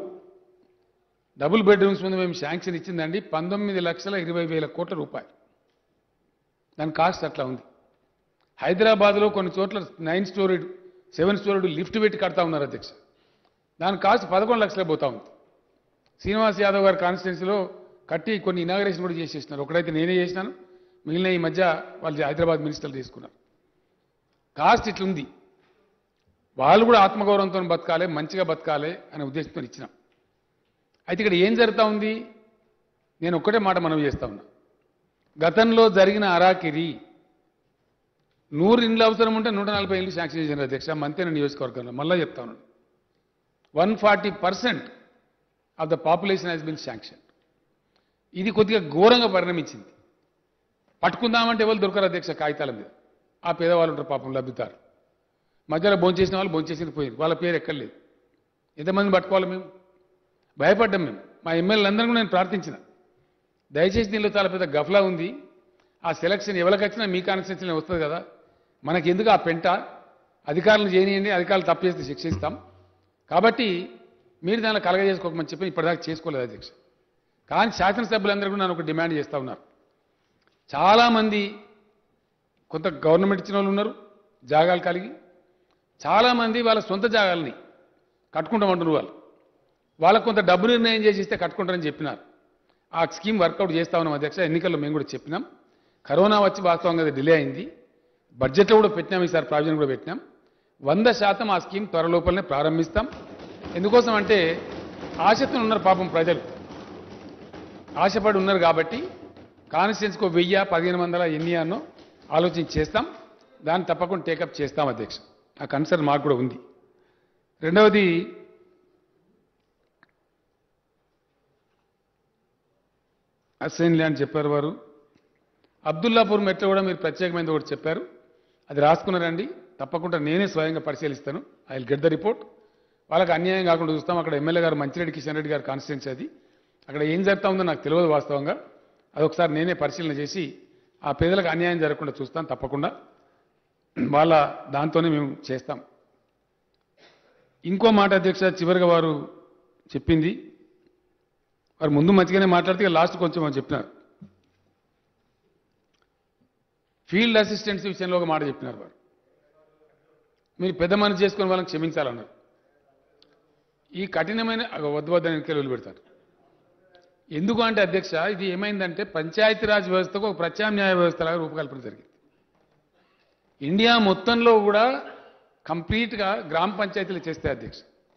డబుల్ బెడ్రూమ్స్ మీద మేము శాంక్షన్ ఇచ్చిందండి పంతొమ్మిది లక్షల ఇరవై వేల కోట్ల రూపాయలు దాని కాస్ట్ అట్లా ఉంది హైదరాబాద్లో కొన్ని చోట్ల nine storied seven storied lift పెట్టి కడతా ఉన్నారు అధ్యక్ష దాని కాస్ట్ పదకొండు లక్షలే పోతా ఉంది శ్రీనివాస్ యాదవ్ గారి కాన్స్టిట్యున్సీలో కట్టి కొన్ని ఇనాగరేషన్ కూడా చేసేసినారు ఒకడైతే నేనే చేసినాను మిగిలిన ఈ మధ్య వాళ్ళు హైదరాబాద్ మినిస్టర్లు తీసుకున్నారు కాస్ట్ ఇట్లుంది వాళ్ళు కూడా ఆత్మగౌరవంతో బతకాలి మంచిగా బతకాలి అనే ఉద్దేశంతో ఇచ్చినాం అయితే ఇక్కడ ఏం జరుగుతూ ఉంది నేను ఒక్కటే మాట మనం చేస్తా ఉన్నా గతంలో జరిగిన అరాకిరి నూరు ఇండ్లు అవసరం ఉంటే నూట నలభై ఇండ్లు శాంక్షన్ చేసిన అధ్యక్ష మంతెన నియోజకవర్గంలో మళ్ళీ చెప్తాను one forty percent of the population has been sanction ఇది కొద్దిగా ఘోరంగా పరిణమించింది పట్టుకుందామంటే ఎవరు దొరకరు అధ్యక్ష కాగితాల మీద ఆ పేదవాళ్ళు ఉంటారు పాపం లబ్ధిదారు మధ్యలో భోంచేసిన వాళ్ళు భోంచేసి పోయింది వాళ్ళ పేరు ఎక్కర్లేదు ఎంతమందిని పట్టుకోవాలి మేము భయపడ్డాం మేము మా ఎమ్మెల్యేలందరూ కూడా నేను ప్రార్థించిన దయచేసి దీనిలో చాలా పెద్ద గఫలా ఉంది ఆ సెలక్షన్ ఎవరికి వచ్చినా మీ కాన్స్టిట్యూన్సీలో వస్తుంది కదా మనకి ఎందుకు ఆ పెంట అధికారులను చేయనియండి అధికారులు తప్పు చేస్తే శిక్షిస్తాం కాబట్టి మీరు దానిలో కలగజేసుకోకమని చెప్పి ఇప్పటిదాకా చేసుకోలేదు అధ్యక్ష కానీ శాసనసభ్యులందరూ కూడా నన్ను ఒక డిమాండ్ చేస్తూ ఉన్నారు చాలామంది కొంత గవర్నమెంట్ ఇచ్చిన వాళ్ళు ఉన్నారు జాగాలు కలిగి చాలామంది వాళ్ళ సొంత జాగాలని కట్టుకుంటామంటున్నారు వాళ్ళు వాళ్ళకు కొంత డబ్బు నిర్ణయం చేసి ఇస్తే కట్టుకుంటారని చెప్పినారు ఆ స్కీమ్ వర్కౌట్ చేస్తా ఉన్నాం అధ్యక్ష ఎన్నికల్లో మేము కూడా చెప్పినాం కరోనా వచ్చి వాస్తవంగా అది డిలే అయింది బడ్జెట్లో కూడా పెట్టినాం ఈసారి ప్రావిజన్ కూడా పెట్టినాం వంద శాతం ఆ స్కీమ్ త్వర లోపలనే ప్రారంభిస్తాం ఎందుకోసం అంటే ఆశతో ఉన్నారు పాపం ప్రజలు ఆశపడి ఉన్నారు కాబట్టి కాన్స్టిట్యున్సీకి ఒక వెయ్యి పదిహేను వందల ఎన్ని అన్నో ఆలోచన చేస్తాం దాన్ని తప్పకుండా టేకప్ చేస్తాం అధ్యక్ష ఆ కన్సర్న్ మాకు కూడా ఉంది రెండవది అసైన్ ల్యాండ్ చెప్పారు వారు అబ్దుల్లాపూర్ మెట్లో కూడా మీరు ప్రత్యేకమైనది ఒకటి చెప్పారు అది రాసుకున్నారండి తప్పకుండా నేనే స్వయంగా పరిశీలిస్తాను I will get the report వాళ్ళకి అన్యాయం కాకుండా చూస్తాం అక్కడ ఎమ్మెల్యే గారు మంచిరెడ్డి కిషన్ రెడ్డి గారు కాన్స్టిట్యున్సీ అది అక్కడ ఏం జరుగుతా ఉందో నాకు తెలియదు వాస్తవంగా అదొకసారి నేనే పరిశీలన చేసి ఆ పేదలకు అన్యాయం జరగకుండా చూస్తాను తప్పకుండా వాళ్ళ దాంతోనే మేము చేస్తాం ఇంకో మాట అధ్యక్ష చివరిగా వారు చెప్పింది వారు ముందు మంచిగానే మాట్లాడితే ఇక లాస్ట్ కొంచెం అని చెప్పినారు ఫీల్డ్ అసిస్టెంట్స్ విషయంలో ఒక మాట చెప్పినారు వారు మీరు పెద్ద మనసు చేసుకుని వాళ్ళని క్షమించాలన్నారు ఈ కఠినమైన అగో వద్దు వద్దని ఎన్నికలు వదిలిపెడతారు ఎందుకు అంటే అధ్యక్ష ఇది ఏమైందంటే పంచాయతీరాజ్ వ్యవస్థకు ఒక ప్రత్యామ్నాయ వ్యవస్థలాగా రూపకల్పన జరిగింది ఇండియా మొత్తంలో కూడా కంప్లీట్గా గ్రామ పంచాయతీలు చేస్తే అధ్యక్ష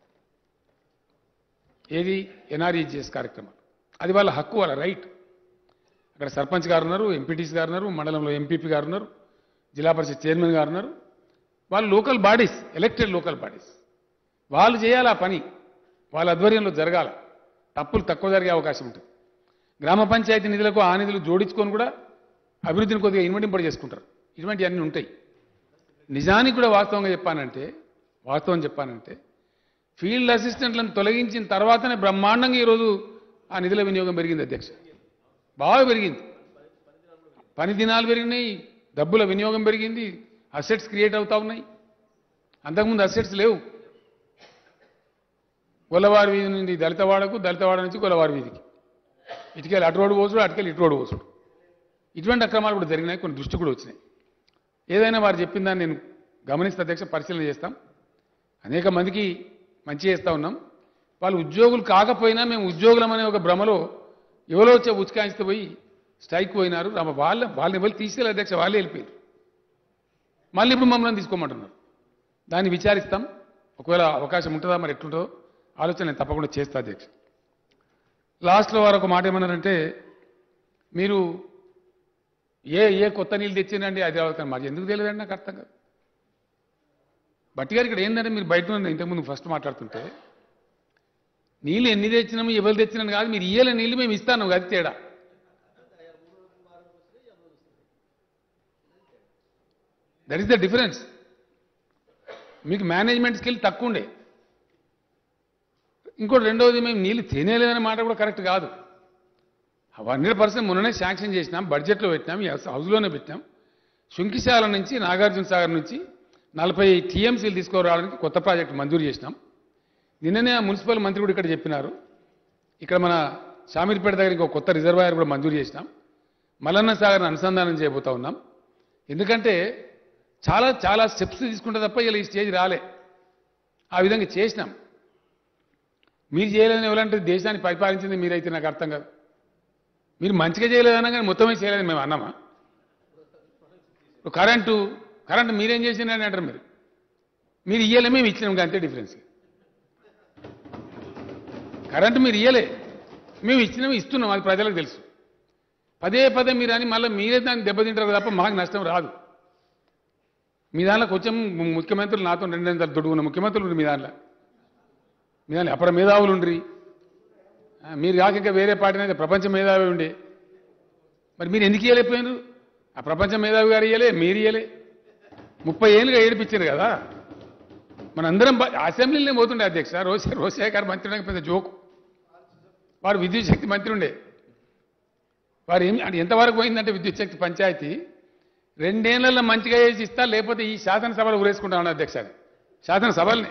ఏది ఎన్ఆర్ఈజిఎస్ కార్యక్రమాలు అది వాళ్ళ హక్కు వాళ్ళ రైట్ అక్కడ సర్పంచ్ గారు ఉన్నారు ఎంపీటీసీ గారు ఉన్నారు మండలంలో ఎంపీపీ గారు ఉన్నారు జిల్లా పరిషత్ చైర్మన్ గారు ఉన్నారు వాళ్ళు local bodies elected local bodies వాళ్ళు చేయాలి ఆ పని వాళ్ళ ఆధ్వర్యంలో జరగాల తప్పులు తక్కువ జరిగే అవకాశం ఉంటుంది గ్రామ పంచాయతీ నిధులకు ఆ నిధులు జోడించుకొని కూడా అభివృద్ధిని కొద్దిగా ఇన్వెంటింపడి చేసుకుంటారు ఇటువంటివన్నీ ఉంటాయి నిజానికి కూడా వాస్తవంగా చెప్పానంటే వాస్తవం చెప్పానంటే ఫీల్డ్ అసిస్టెంట్లను తొలగించిన తర్వాతనే బ్రహ్మాండంగా ఈరోజు ఆ నిధుల వినియోగం పెరిగింది అధ్యక్ష బాగా పెరిగింది పని దినాలు పెరిగినాయి డబ్బుల వినియోగం పెరిగింది అసెట్స్ క్రియేట్ అవుతా ఉన్నాయి అంతకుముందు అసెట్స్ లేవు గొల్లవారి వీధి నుండి దళితవాడకు దళితవాడ నుంచి గొల్లవారి వీధికి ఇటుకెళ్ళి అటు రోడ్డు పోసుడు అటుకెళ్ళి ఇటు రోడ్డు పోసుడు ఇటువంటి అక్రమాలు కూడా జరిగినాయి కొన్ని దృష్టి కూడా వచ్చినాయి ఏదైనా వారు చెప్పిన దాన్ని నేను గమనిస్తే అధ్యక్ష పరిశీలన చేస్తాం అనేక మందికి మంచి చేస్తూ ఉన్నాం వాళ్ళు ఉద్యోగులు కాకపోయినా మేము ఉద్యోగులం అనే ఒక భ్రమలో ఎవరో వచ్చే ఉచ్కాయిస్తే పోయి స్ట్రైక్ పోయినారు రామ వాళ్ళ వాళ్ళని వెళ్ళి తీసుకెళ్ళి అధ్యక్ష వాళ్ళే వెళ్ళిపోయారు మళ్ళీ ఇప్పుడు మమ్మల్ని తీసుకోమంటున్నారు దాన్ని విచారిస్తాం ఒకవేళ అవకాశం ఉంటుందా మరి ఎట్లుంటుందో ఆలోచన నేను తప్పకుండా చేస్తా అధ్యక్ష లాస్ట్లో వారు ఒక మాట ఏమన్నారంటే మీరు ఏ ఏ కొత్త నీళ్ళు తెచ్చిందండి హైదరాబాద్ కానీ మాకు ఎందుకు తెలియదండి నాకు అర్థం కాదు బట్టి గారు ఇక్కడ ఏంటంటే మీరు బయట ఉన్న ఇంతకుముందు ఫస్ట్ మాట్లాడుతుంటే నీళ్ళు ఎన్ని తెచ్చినాము ఎవరు తెచ్చినాను కాదు మీరు ఇయ్యలే నీళ్ళు మేము ఇస్తాను అది తేడా దట్ ఈస్ ద డిఫరెన్స్ మీకు మేనేజ్మెంట్ స్కిల్ తక్కువ ఉండే ఇంకోటి రెండవది మేము నీళ్ళు తినేలేదనే మాట కూడా కరెక్ట్ కాదు హండ్రెడ్ పర్సెంట్ మొన్ననే శాంక్షన్ చేసినాం బడ్జెట్లో పెట్టినాం ఈ హౌస్లోనే పెట్టినాం శుంకిశాల నుంచి నాగార్జున సాగర్ నుంచి నలభై టీఎంసీలు తీసుకురావడానికి కొత్త ప్రాజెక్టు మంజూరు చేసినాం నిన్ననే ఆ మున్సిపల్ మంత్రి కూడా ఇక్కడ చెప్పినారు ఇక్కడ మన షామీర్పేట దగ్గర ఇంకో కొత్త రిజర్వాయర్ కూడా మంజూరు చేసినాం మల్లన్న సాగర్ని అనుసంధానం చేయబోతా ఉన్నాం ఎందుకంటే చాలా చాలా స్టెప్స్ తీసుకుంటే తప్ప ఇలా ఈ స్టేజ్ రాలే ఆ విధంగా చేసినాం మీరు చేయలేదని ఎవరంటే దేశాన్ని పరిపాలించింది మీరైతే నాకు అర్థం కాదు మీరు మంచిగా చేయలేదన్నా కానీ మొత్తమే చేయలేదని మేము అన్నామా ఇప్పుడు కరెంటు కరెంటు మీరేం చేసిందని అంటారు మీరు మీరు ఇయ్యలే మేము ఇచ్చినాం అంతే డిఫరెన్స్ కరెంటు మీరు ఇయ్యలే మేము ఇచ్చినాము ఇస్తున్నాం అది ప్రజలకు తెలుసు పదే పదే మీరు అని మళ్ళీ మీరే దాన్ని దెబ్బతింటారు తప్ప మాకు నష్టం రాదు మీ దాంట్లో కొంచెం ముఖ్యమంత్రులు నాతో రెండేంతలు దొడుకున్న ముఖ్యమంత్రులు ఉండ్రి మీ దాంట్లో మీ దాంట్లో అప్పుడు మేధావులు ఉండ్రి ఆ, మీరు కాక ఇంకా వేరే పార్టీ అయితే ప్రపంచ మేధావి ఉండే మరి మీరు ఎందుకు ఇవ్వలేకపోయారు ఆ ప్రపంచ మేధావి గారు ఇయ్యలే మీరు ఇయ్యలే ముప్పై ఏళ్ళుగా ఏడిపించారు కదా మనందరం బ- అసెంబ్లీలోనే పోతుండే అధ్యక్ష రోషే రోషయ్య గారు మంత్రి ఉండగా పెద్ద జోకు వారు విద్యుత్ శక్తి మంత్రి ఉండే వారు ఏం అంటే ఎంతవరకు పోయిందంటే విద్యుత్ శక్తి పంచాయతీ రెండేళ్లలో మంచిగా చేసి ఇస్తా లేకపోతే ఈ శాసనసభలు ఊరేసుకుంటా ఉన్నాడు అధ్యక్ష అది శాసనసభల్ని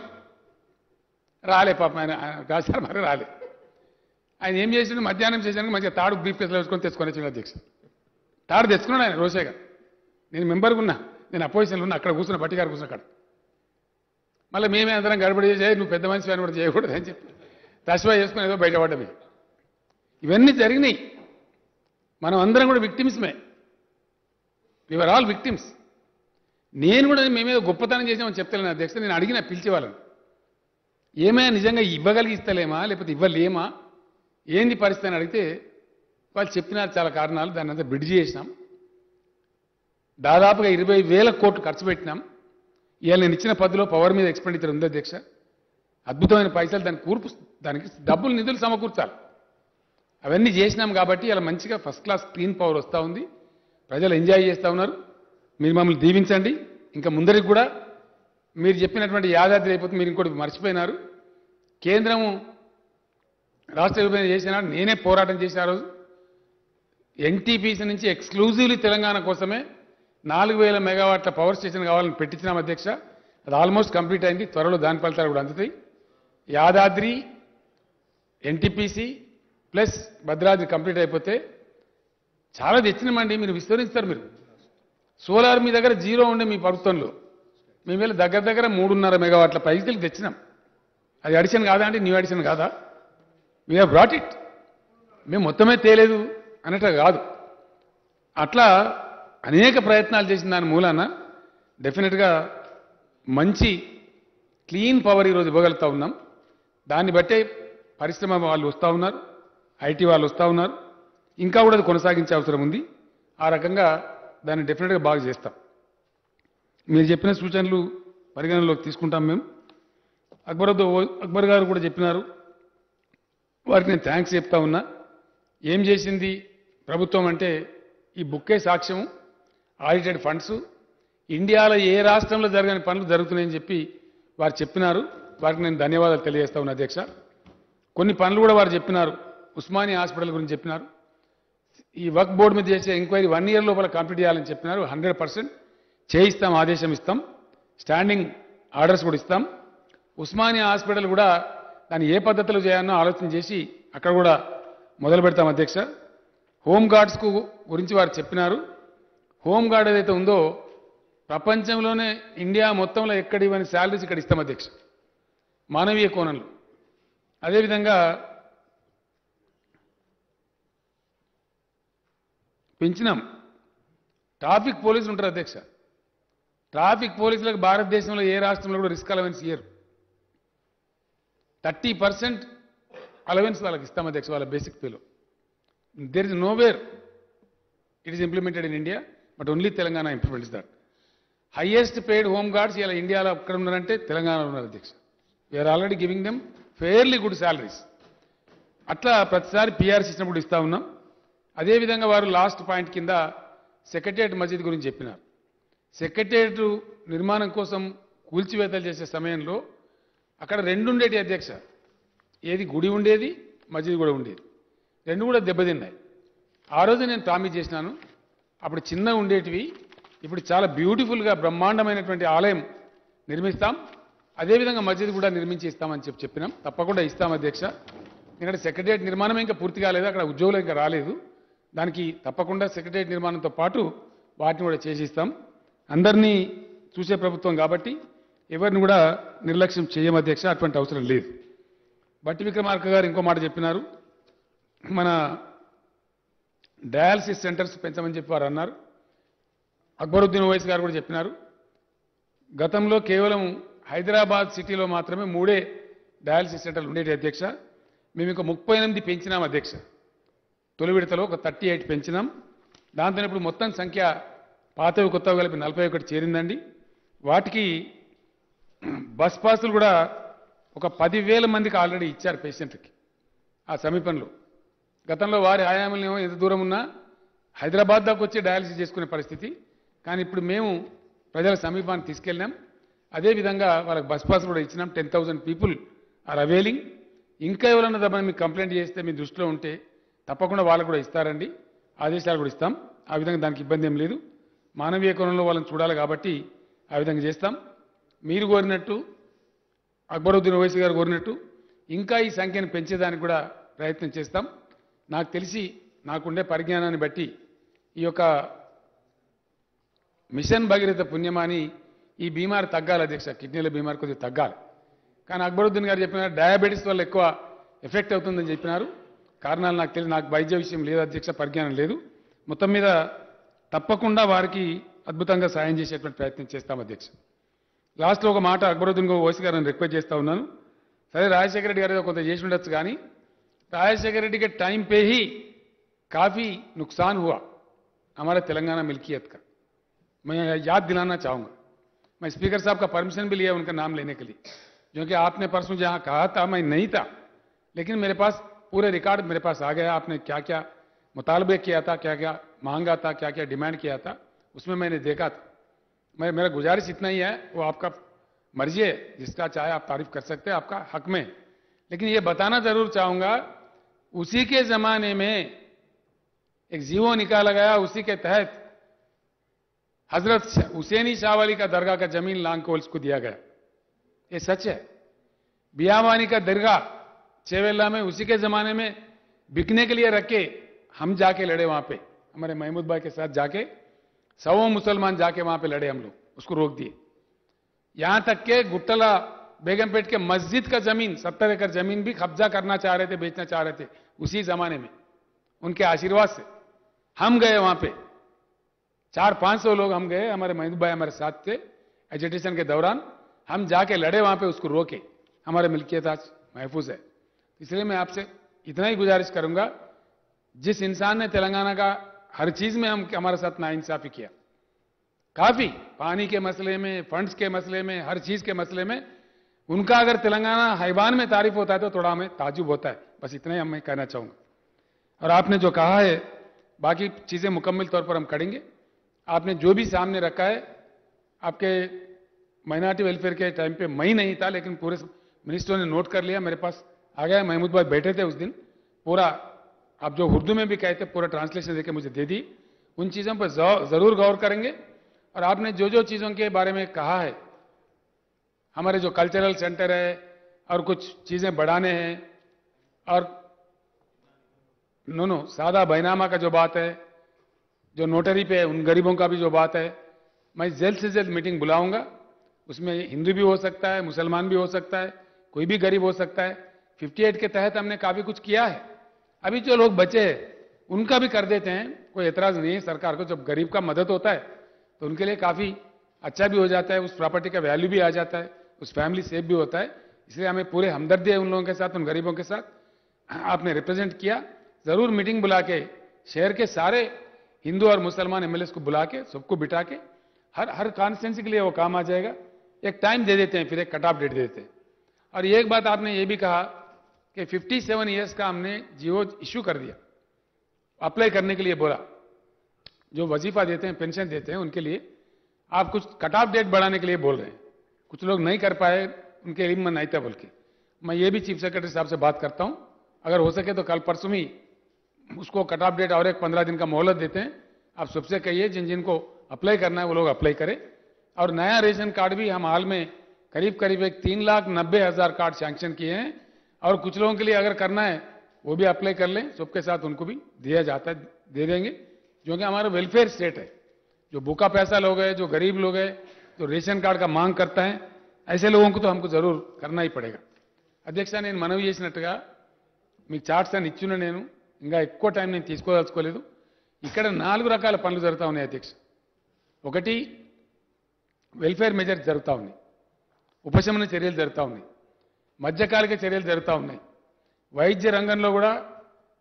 రాలే పాపం ఆయన ఆయన రాశారు మరి రాలే ఆయన ఏం చేసిండు మధ్యాహ్నం చేసానికి మంచిగా తాడు బ్రీఫ్ కేసులో వేసుకొని తెచ్చుకొని వచ్చిండు అధ్యక్ష తాడు తెచ్చుకున్నాడు ఆయన రోషే గారు నేను మెంబర్గా ఉన్నా నేను అపోజిషన్లో ఉన్నా అక్కడ కూర్చున్న పట్టి గారు కూర్చున్న అక్కడ మళ్ళీ మేమే అందరం గడబడి చేసి నువ్వు పెద్ద మనిషి అని కూడా చేయకూడదు అని చెప్పి తస్వా చేసుకుని ఏదో బయటపడ్డమే ఇవన్నీ జరిగినాయి మనం అందరం కూడా విక్టిమ్స్మే వివర్ ఆల్ విక్టిమ్స్ నేను కూడా మేమేదో గొప్పతనం చేసామని చెప్తలేను అధ్యక్ష నేను అడిగిన పిలిచే వాళ్ళని ఏమైనా నిజంగా ఇవ్వగలిగిస్తలేమా లేకపోతే ఇవ్వలేమా ఏంది పరిస్థితి అని అడిగితే వాళ్ళు చెప్పినారు చాలా కారణాలు దాన్ని అంతా బ్రిడ్జ్ చేసినాం దాదాపుగా ఇరవై వేల కోట్లు ఖర్చు పెట్టినాం ఇవాళ నేను ఇచ్చిన పద్ధతిలో పవర్ మీద ఎక్స్పెండిచర్ ఉంది అధ్యక్ష అద్భుతమైన పైసలు దానికి కూర్పు దానికి డబ్బులు నిధులు సమకూర్చాలి అవన్నీ చేసినాం కాబట్టి ఇలా మంచిగా ఫస్ట్ క్లాస్ క్లీన్ పవర్ వస్తూ ఉంది ప్రజలు ఎంజాయ్ చేస్తూ ఉన్నారు మీరు మమ్మల్ని దీవించండి ఇంకా ముందరికి కూడా మీరు చెప్పినటువంటి యాదాద్రి అయిపోతే మీరు ఇంకోటి మర్చిపోయినారు కేంద్రము రాష్ట్ర విభజన చేసిన నేనే పోరాటం చేసిన ఆ రోజు ఎన్టీపీసీ నుంచి ఎక్స్క్లూజివ్లీ తెలంగాణ కోసమే నాలుగు వేల మెగావాట్ల పవర్ స్టేషన్ కావాలని పెట్టించినాం అధ్యక్ష అది ఆల్మోస్ట్ కంప్లీట్ అయింది త్వరలో దాని ఫలితాలు కూడా అందుతాయి Yadadri NTPC plus Bhadradri complete అయిపోతే చాలా తెచ్చినామండి మీరు విస్తరిస్తారు మీరు సోలార్ మీ దగ్గర జీరో ఉండే మీ ప్రభుత్వంలో మీ మీద దగ్గర దగ్గర మూడున్నర మెగావాట్ల పైసలు తెచ్చినాం అది అడిషన్ కాదా అంటే న్యూ అడిషన్ కాదా వీ హ్యావ్ బ్రాట్ ఇట్ మేము మొత్తమే తేలేదు అన్నట్టు కాదు అట్లా అనేక ప్రయత్నాలు చేసిన దాని మూలాన డెఫినెట్గా మంచి క్లీన్ పవర్ ఈరోజు ఇవ్వగలుగుతా ఉన్నాం దాన్ని బట్టే పరిశ్రమ వాళ్ళు వస్తూ ఉన్నారు ఐటీ వాళ్ళు వస్తూ ఉన్నారు ఇంకా కూడా అది కొనసాగించే అవసరం ఉంది ఆ రకంగా దాన్ని డెఫినెట్గా బాగా చేస్తాం మీరు చెప్పిన సూచనలు పరిగణనలోకి తీసుకుంటాం మేము అక్బర్ వద్ద- అక్బర్ గారు కూడా చెప్పినారు వారికి నేను థ్యాంక్స్ చెప్తా ఉన్నా ఏం చేసింది ప్రభుత్వం అంటే ఈ బుక్కే సాక్ష్యం ఆడిటెడ్ ఫండ్స్ ఇండియాలో ఏ రాష్ట్రంలో జరగని పనులు జరుగుతున్నాయని చెప్పి వారు చెప్పినారు వారికి నేను ధన్యవాదాలు తెలియజేస్తా ఉన్నా అధ్యక్ష కొన్ని పనులు కూడా వారు చెప్పినారు ఉస్మానియా హాస్పిటల్ గురించి చెప్పినారు ఈ వర్క్ బోర్డు మీద చేసే ఎంక్వైరీ వన్ ఇయర్ లోపల కంప్లీట్ చేయాలని చెప్పినారు హండ్రెడ్ పర్సెంట్ చేయిస్తాం ఆదేశం ఇస్తాం స్టాండింగ్ ఆర్డర్స్ కూడా ఇస్తాం ఉస్మానియా హాస్పిటల్ కూడా దాన్ని ఏ పద్ధతిలో చేయాలనో ఆలోచన చేసి అక్కడ కూడా మొదలు పెడతాం అధ్యక్ష హోమ్ గార్డ్స్కు గురించి వారు చెప్పినారు హోమ్ గార్డ్ ఏదైతే ఉందో ప్రపంచంలోనే ఇండియా మొత్తంలో ఎక్కడ ఇవ్వని శాలరీస్ ఇక్కడ ఇస్తాం అధ్యక్ష మానవీయ కోణంలో అదేవిధంగా పెంచినాం ట్రాఫిక్ పోలీసులు ఉంటారు అధ్యక్ష ట్రాఫిక్ పోలీసులకు భారతదేశంలో ఏ రాష్ట్రంలో కూడా రిస్క్ అలవెన్స్ ఇయ్యరు థర్టీ పర్సెంట్ అలవెన్స్ వాళ్ళకి ఇస్తాం అధ్యక్ష వాళ్ళ బేసిక్ పేలో there is nowhere it is implemented in India but only Telangana implements that highest paid home guards ఇలా ఇండియాలో ఎక్కడ ఉన్నారంటే తెలంగాణలో ఉన్నారు అధ్యక్ష we are already giving them fairly good salaries అట్లా ప్రతిసారి పిఆర్సీ ఇచ్చినప్పుడు ఇస్తా ఉన్నాం అదేవిధంగా వారు లాస్ట్ పాయింట్ కింద సెక్రటేరియట్ మసీద్ గురించి చెప్పినారు సెక్రటేరియట్ నిర్మాణం కోసం కూల్చివేతలు చేసే సమయంలో అక్కడ రెండు ఉండేటి అధ్యక్ష ఏది గుడి ఉండేది మసీద్ కూడా ఉండేది రెండు కూడా దెబ్బతిన్నాయి ఆ రోజు నేను ప్రామిస్ చేసినాను అప్పుడు చిన్న ఉండేటివి ఇప్పుడు చాలా బ్యూటిఫుల్గా బ్రహ్మాండమైనటువంటి ఆలయం నిర్మిస్తాం అదేవిధంగా మసీద్ కూడా నిర్మించి ఇస్తామని చెప్పి చెప్పినాం తప్పకుండా ఇస్తాం అధ్యక్ష ఎందుకంటే సెక్రటరియట్ నిర్మాణం ఇంకా పూర్తి కాలేదు అక్కడ ఉద్యోగులు ఇంకా రాలేదు దానికి తప్పకుండా సెక్రటరియట్ నిర్మాణంతో పాటు వాటిని కూడా చేసి ఇస్తాం అందరినీ చూసే ప్రభుత్వం కాబట్టి ఎవరిని కూడా నిర్లక్ష్యం చేయం అధ్యక్ష అటువంటి అవసరం లేదు బట్టి విక్రమార్క గారు ఇంకో మాట చెప్పినారు మన డయాలసిస్ సెంటర్స్ పెంచమని చెప్పి వారు అన్నారు అక్బరుద్దీన్ ఓవైస్ గారు కూడా చెప్పినారు గతంలో కేవలం హైదరాబాద్ సిటీలో మాత్రమే మూడే డయాలసిస్ సెంటర్లు ఉండేటి అధ్యక్ష మేము ఇంకా ముప్పై ఎనిమిది పెంచినాం అధ్యక్ష తొలి విడతలో ఒక థర్టీ ఎయిట్ పెంచినాం దాంతో ఇప్పుడు మొత్తం సంఖ్య పాతవి కొత్తవి కలిపి నలభై ఒకటి చేరిందండి వాటికి బస్ పాసులు కూడా ఒక పదివేల మందికి ఆల్రెడీ ఇచ్చారు పేషెంట్కి ఆ సమీపంలో గతంలో వారి ఆయామంలో ఎంత దూరం ఉన్నా హైదరాబాద్ దాకా వచ్చి డయాలసిస్ చేసుకునే పరిస్థితి కానీ ఇప్పుడు మేము ప్రజల సమీపాన్ని తీసుకెళ్ళాం అదేవిధంగా వాళ్ళకి బస్ పాస్ కూడా ఇచ్చినాం ten thousand people are availing ఇంకా ఎవరైనా దమ్మని మీకు కంప్లైంట్ చేస్తే మీ దృష్టిలో ఉంటే తప్పకుండా వాళ్ళకు కూడా ఇస్తారండి ఆదేశాలు కూడా ఇస్తాం ఆ విధంగా దానికి ఇబ్బంది ఏం లేదు మానవీయ కోణంలో వాళ్ళని చూడాలి కాబట్టి ఆ విధంగా చేస్తాం మీరు కోరినట్టు అక్బరుద్దీన్ ఓవైసీ గారు కోరినట్టు ఇంకా ఈ సంఖ్యను పెంచేదానికి కూడా ప్రయత్నం చేస్తాం నాకు తెలిసి నాకుండే పరిజ్ఞానాన్ని బట్టి ఈ యొక్క మిషన్ భగీరథ పుణ్యమాని ఈ బీమారి తగ్గాలి అధ్యక్ష కిడ్నీల బీమారి కొద్దిగా తగ్గాలి కానీ అక్బరుద్దీన్ గారు చెప్పిన డయాబెటీస్ వల్ల ఎక్కువ ఎఫెక్ట్ అవుతుందని చెప్పినారు కారణాలు నాకు తెలియదు నాకు వైద్య విషయం లేదు అధ్యక్ష పరిజ్ఞానం లేదు మొత్తం మీద తప్పకుండా వారికి అద్భుతంగా సాయం చేసేటువంటి ప్రయత్నం చేస్తాం అధ్యక్ష లాస్ట్లో ఒక మాట అక్బరుద్దీన్ ఓసి గారిని రిక్వెస్ట్ చేస్తా ఉన్నాను సరే రాజశేఖర రెడ్డి గారు ఏదో కొంత చేసి ఉండొచ్చు కానీ राजशेखर रेड्डी के टाइम पे ही काफी नुकसान हुआ हमारे तेलंगाना मिल्कियत का मैं याद दिलाना चाहूंगा मैं स्पीकर साहब का परमिशन भी लिया उनका नाम लेने के लिए जो कि आपने परसों जहां कहा था मैं नहीं था लेकिन मेरे पास पूरे रिकॉर्ड मेरे पास आ गया आपने क्या क्या मुतालबे किया था क्या क्या मांगा था क्या क्या डिमांड किया था उसमें मैंने देखा था मैं मेरा गुजारिश इतना ही है वो आपका मर्जी है जिसका चाहे आप तारीफ कर सकते हैं आपका हक में है। लेकिन ये बताना जरूर चाहूंगा उसी के जमाने में एक जीवो निकाला गया उसी के तहत हजरत हुसैनी शाहवाली का दरगाह का जमीन लांग कोल्स को दिया गया ये सच है बियावानी का दरगाह चेवेला में उसी के जमाने में बिकने के लिए रखे हम जाके लड़े वहां पे हमारे महमूद भाई के साथ जाके सौ मुसलमान जाके वहां पे लड़े हम लोग उसको रोक दिए यहां तक के गुट्टला बेगमपेट के मस्जिद का जमीन सत्तर एकड़ जमीन भी कब्जा करना चाह रहे थे बेचना चाह रहे थे उसी जमाने में उनके आशीर्वाद से हम गए वहां पे चार पांच सौ लोग हम गए हमारे महबूब भाई हमारे साथ थे एजुटेशन के दौरान हम जाके लड़े वहां पे उसको रोके हमारे मिल्कियत आज महफूज है इसलिए मैं आपसे इतना ही गुजारिश करूंगा जिस इंसान ने तेलंगाना का हर चीज में हम हमारे साथ नाइंसाफी किया काफी पानी के मसले में फंड्स के मसले में हर चीज के मसले में उनका अगर तेलंगाना हैवान में तारीफ होता है तो थोड़ा हमें ताजुब होता है बस इतना ही हम मैं कहना चाहूंगा और आपने जो कहा है बाकी चीजें मुकम्मल तौर पर हम करेंगे आपने जो भी सामने रखा है आपके माइनॉरिटी वेलफेयर के टाइम पे मैं ही नहीं था लेकिन पूरे मिनिस्टरों ने नोट कर लिया मेरे पास आ गया महमूद भाई बैठे थे उस दिन पूरा आप जो उर्दू में भी कहते पूरा ट्रांसलेशन देके मुझे दे दी उन चीजों पर जरूर गौर करेंगे और आपने जो जो चीजों के बारे में कहा है हमारे जो कल्चरल सेंटर है और कुछ चीजें बढ़ाने हैं और नो नो सादा बैनामा का जो बात है जो नोटरी पे है उन गरीबों का भी जो बात है मैं जल्द से जल्द मीटिंग बुलाऊंगा उसमें हिंदू भी हो सकता है मुसलमान भी हो सकता है कोई भी गरीब हो सकता है 58 के तहत हमने काफी कुछ किया है अभी जो लोग बचे हैं उनका भी कर देते हैं कोई एतराज नहीं है सरकार को जब गरीब का मदद होता है तो उनके लिए काफी अच्छा भी हो जाता है उस प्रॉपर्टी का वैल्यू भी आ जाता है उस फैमिली सेफ भी होता है इसलिए हमें पूरे हमदर्दी है उन लोगों के साथ उन गरीबों के साथ आपने रिप्रेजेंट किया जरूर मीटिंग बुला के शहर के सारे हिंदू और मुसलमान एमएलए को बुला के सबको बिठा के हर हर कॉन्स्टिट्यूंसी के लिए वो काम आ जाएगा एक टाइम दे देते हैं फिर एक कट ऑफ डेट दे देते हैं और एक बात आपने ये भी कहा कि 57 इयर्स का हमने जियो इश्यू कर दिया अप्लाई करने के लिए बोला जो वजीफा देते हैं पेंशन देते हैं उनके लिए आप कुछ कट ऑफ डेट बढ़ाने के लिए बोल रहे हैं कुछ लोग नहीं कर पाए उनके इल्म में नहीं था बोल के मैं ये भी चीफ सेक्रेटरी साहब से बात करता हूं अगर हो सके तो कल परसों ही उसको कट ऑफ डेट और एक पंद्रह दिन का मोहलत देते हैं आप सबसे कहिए जिन जिनको अप्लाई करना है वो लोग अप्लाई करें और नया रेशन कार्ड भी हम हाल में करीब करीब एक तीन लाख नब्बे हजार कार्ड सैंक्शन किए हैं और कुछ लोगों के लिए अगर करना है वो भी अप्लाई कर लें सबके साथ उनको भी दिया जाता है दे देंगे क्योंकि हमारा वेलफेयर स्टेट है जो भूखा पैसा लोग है जो गरीब लोग है जो रेशन कार्ड का मांग करता है ऐसे लोगों को तो हमको जरूर करना ही पड़ेगा అధ్యక్ష నేను మనవి చేసినట్టుగా మీకు చార్ట్స్ అని ఇచ్చిన నేను ఇంకా ఎక్కువ టైం నేను తీసుకోదలుచుకోలేదు ఇక్కడ నాలుగు రకాల పనులు జరుగుతూ ఉన్నాయి అధ్యక్ష ఒకటి వెల్ఫేర్ మెజర్స్ జరుగుతూ ఉన్నాయి ఉపశమన చర్యలు జరుగుతూ ఉన్నాయి మధ్యకాలిక చర్యలు జరుగుతూ ఉన్నాయి వైద్య రంగంలో కూడా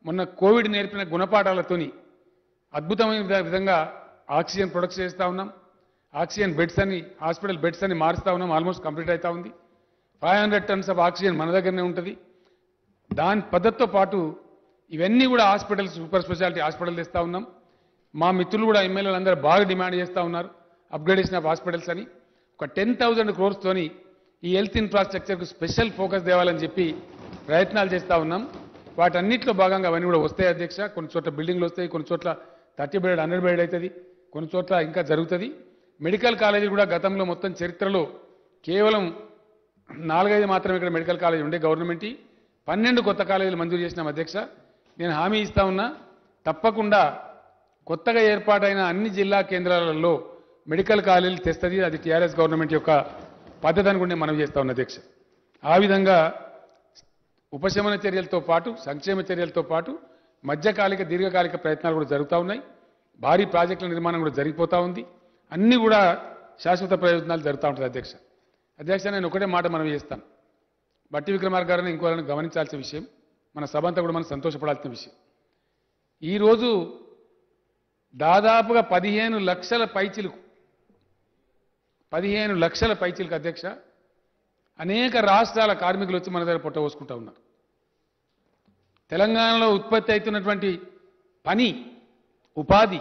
మొన్న కోవిడ్ నేర్పిన గుణపాఠాలతోని అద్భుతమైన విధ- విధంగా ఆక్సిజన్ ప్రొడక్ట్ చేస్తూ ఉన్నాం ఆక్సిజన్ బెడ్స్ అని హాస్పిటల్ బెడ్స్ అని మారుస్తూ ఉన్నాం ఆల్మోస్ట్ కంప్లీట్ అవుతా ఉంది five hundred tons of oxygen మన దగ్గరనే ఉంటుంది దాని పద్ధతితో పాటు ఇవన్నీ కూడా హాస్పిటల్స్ సూపర్ స్పెషాలిటీ హాస్పిటల్ తెస్తా ఉన్నాం మా మిత్రులు కూడా ఎమ్మెల్యేలు అందరూ బాగా డిమాండ్ చేస్తూ ఉన్నారు అప్గ్రేడేషన్ ఆఫ్ హాస్పిటల్స్ అని ఒక టెన్ థౌజండ్ క్రోర్స్తోని ఈ హెల్త్ ఇన్ఫ్రాస్ట్రక్చర్కు స్పెషల్ ఫోకస్ తేవాలని చెప్పి ప్రయత్నాలు చేస్తూ ఉన్నాం వాటన్నిటిలో భాగంగా అవన్నీ కూడా వస్తాయి అధ్యక్ష కొన్ని చోట్ల బిల్డింగ్లు వస్తాయి కొన్ని చోట్ల థర్టీ బెడ్ హండ్రెడ్ బెడ్ అవుతుంది కొన్ని చోట్ల ఇంకా జరుగుతుంది మెడికల్ కాలేజీ కూడా గతంలో మొత్తం చరిత్రలో కేవలం నాలుగైదు మాత్రమే ఇక్కడ మెడికల్ కాలేజీ ఉండే గవర్నమెంట్ పన్నెండు కొత్త కాలేజీలు మంజూరు చేసినాం అధ్యక్ష నేను హామీ ఇస్తా ఉన్నా తప్పకుండా కొత్తగా ఏర్పాటైన అన్ని జిల్లా కేంద్రాలలో మెడికల్ కాలేజీలు తెస్తుంది అది టీఆర్ఎస్ గవర్నమెంట్ యొక్క పద్ధతి అనుకుంటే మనం చేస్తా ఉన్న అధ్యక్ష ఆ విధంగా ఉపశమన చర్యలతో పాటు సంక్షేమ చర్యలతో పాటు మధ్యకాలిక దీర్ఘకాలిక ప్రయత్నాలు కూడా జరుగుతూ ఉన్నాయి భారీ ప్రాజెక్టుల నిర్మాణం కూడా జరిగిపోతూ ఉంది అన్నీ కూడా శాశ్వత ప్రయోజనాలు జరుగుతూ ఉంటుంది అధ్యక్ష అధ్యక్ష నేను ఒకటే మాట మనం చేస్తాను బట్టి విక్రమార్ గారిని ఇంకోవాలని గమనించాల్సిన విషయం మన సభ అంతా కూడా మనం సంతోషపడాల్సిన విషయం ఈరోజు దాదాపుగా పదిహేను లక్షల పైచిలకు పదిహేను లక్షల పైచిలకు అధ్యక్ష అనేక రాష్ట్రాల కార్మికులు వచ్చి మన దగ్గర పొట్ట పోసుకుంటా ఉన్నారు తెలంగాణలో ఉత్పత్తి అవుతున్నటువంటి పని ఉపాధి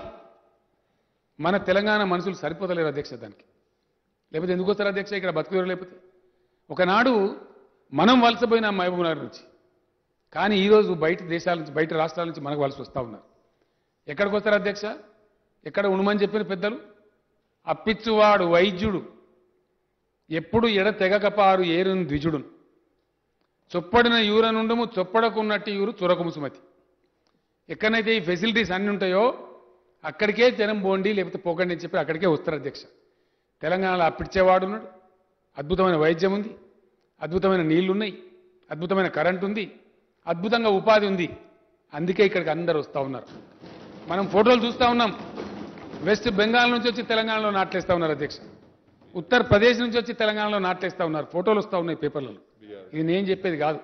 మన తెలంగాణ మనుషులు సరిపోతలేరు అధ్యక్ష దానికి లేకపోతే ఎందుకు వస్తారు అధ్యక్ష ఇక్కడ బతుకులేరు లేకపోతే ఒకనాడు మనం వలసపోయిన మహబూబ్నగర్ నుంచి కానీ ఈరోజు బయట దేశాల నుంచి బయట రాష్ట్రాల నుంచి మనకు వలస వస్తూ ఉన్నారు ఎక్కడికి వస్తారు అధ్యక్ష ఎక్కడ ఉండమని చెప్పిన పెద్దలు అప్పిచ్చువాడు వైద్యుడు ఎప్పుడు ఎడ తెగకపారు ఏరును ద్విజుడును చొప్పడిన యూరనుండము చొప్పడకున్నట్టు యూరు చురకము సుమతి ఎక్కడైతే ఈ ఫెసిలిటీస్ అన్ని ఉంటాయో అక్కడికే జనం బోండి లేకపోతే పోకండి అని చెప్పి అక్కడికే వస్తారు అధ్యక్ష తెలంగాణలో అప్పిచ్చేవాడు ఉన్నాడు అద్భుతమైన వైద్యం ఉంది అద్భుతమైన నీళ్లు ఉన్నాయి అద్భుతమైన కరెంట్ ఉంది అద్భుతంగా ఉపాధి ఉంది అందుకే ఇక్కడికి అందరు వస్తూ ఉన్నారు మనం ఫోటోలు చూస్తూ ఉన్నాం వెస్ట్ బెంగాల్ నుంచి వచ్చి తెలంగాణలో నాట్లేస్తా ఉన్నారు అధ్యక్ష ఉత్తరప్రదేశ్ నుంచి వచ్చి తెలంగాణలో నాట్లేస్తా ఉన్నారు ఫోటోలు వస్తూ ఉన్నాయి పేపర్లలో ఇది నేను చెప్పేది కాదు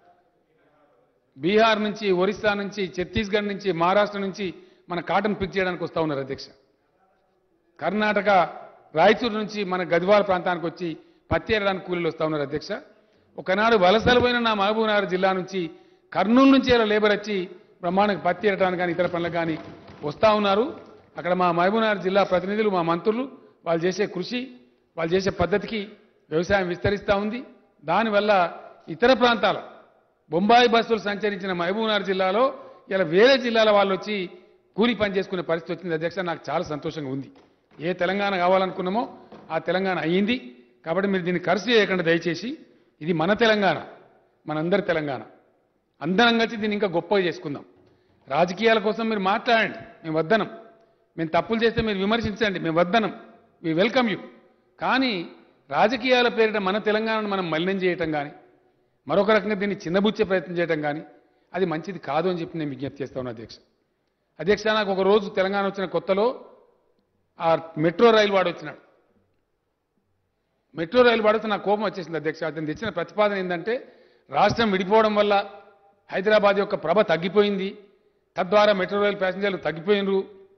బీహార్ నుంచి ఒరిస్సా నుంచి ఛత్తీస్గఢ్ నుంచి మహారాష్ట్ర నుంచి మన కాటన్ పిక్ చేయడానికి వస్తూ ఉన్నారు అధ్యక్ష కర్ణాటక రాయచూరు నుంచి మన గద్వాల ప్రాంతానికి వచ్చి పత్తి ఏరడానికి కూలీలు వస్తూ ఉన్నారు అధ్యక్ష ఒకనాడు వలసలు పోయిన నా మహబూబ్నగర్ జిల్లా నుంచి కర్నూలు నుంచి ఇలా లేబర్ వచ్చి బ్రహ్మాండంగా పత్తి ఏరడానికి కానీ ఇతర పనులకు కానీ వస్తూ ఉన్నారు అక్కడ మా మహబూబ్నగర్ జిల్లా ప్రతినిధులు మా మంత్రులు వాళ్ళు చేసే కృషి వాళ్ళు చేసే పద్ధతికి వ్యవసాయం విస్తరిస్తూ ఉంది దానివల్ల ఇతర ప్రాంతాల బొంబాయి బస్సులు సంచరించిన మహబూబ్నగర్ జిల్లాలో ఇలా వేరే జిల్లాల వాళ్ళు వచ్చి కూలి పని చేసుకునే పరిస్థితి వచ్చింది అధ్యక్ష నాకు చాలా సంతోషంగా ఉంది ఏ తెలంగాణ కావాలనుకున్నామో ఆ తెలంగాణ అయ్యింది కాబట్టి మీరు దీన్ని ఖర్చు చేయకుండా దయచేసి ఇది మన తెలంగాణ మనందరి తెలంగాణ అందరం కలిసి దీన్ని ఇంకా గొప్పగా చేసుకుందాం రాజకీయాల కోసం మీరు మాట్లాడండి మేము వద్దనం మేము తప్పులు చేస్తే మీరు విమర్శించండి మేము వద్దనం వి వెల్కమ్ యూ కానీ రాజకీయాల పేరిట మన తెలంగాణను మనం మలినం చేయటం కానీ మరొక రకంగా దీన్ని చిన్నబుచ్చే ప్రయత్నం చేయటం కానీ అది మంచిది కాదు అని చెప్పి నేను విజ్ఞప్తి చేస్తా ఉన్నాను అధ్యక్ష అధ్యక్ష నాకు ఒక రోజు తెలంగాణ వచ్చిన కొత్తలో ఆ మెట్రో రైలు వాడు వచ్చినాడు మెట్రో రైలు వాడితే నాకు కోపం వచ్చేసింది అధ్యక్ష అతను తెచ్చిన ప్రతిపాదన ఏంటంటే రాష్ట్రం విడిపోవడం వల్ల హైదరాబాద్ యొక్క ప్రభ తగ్గిపోయింది తద్వారా మెట్రో రైలు ప్యాసింజర్లు తగ్గిపోయినరు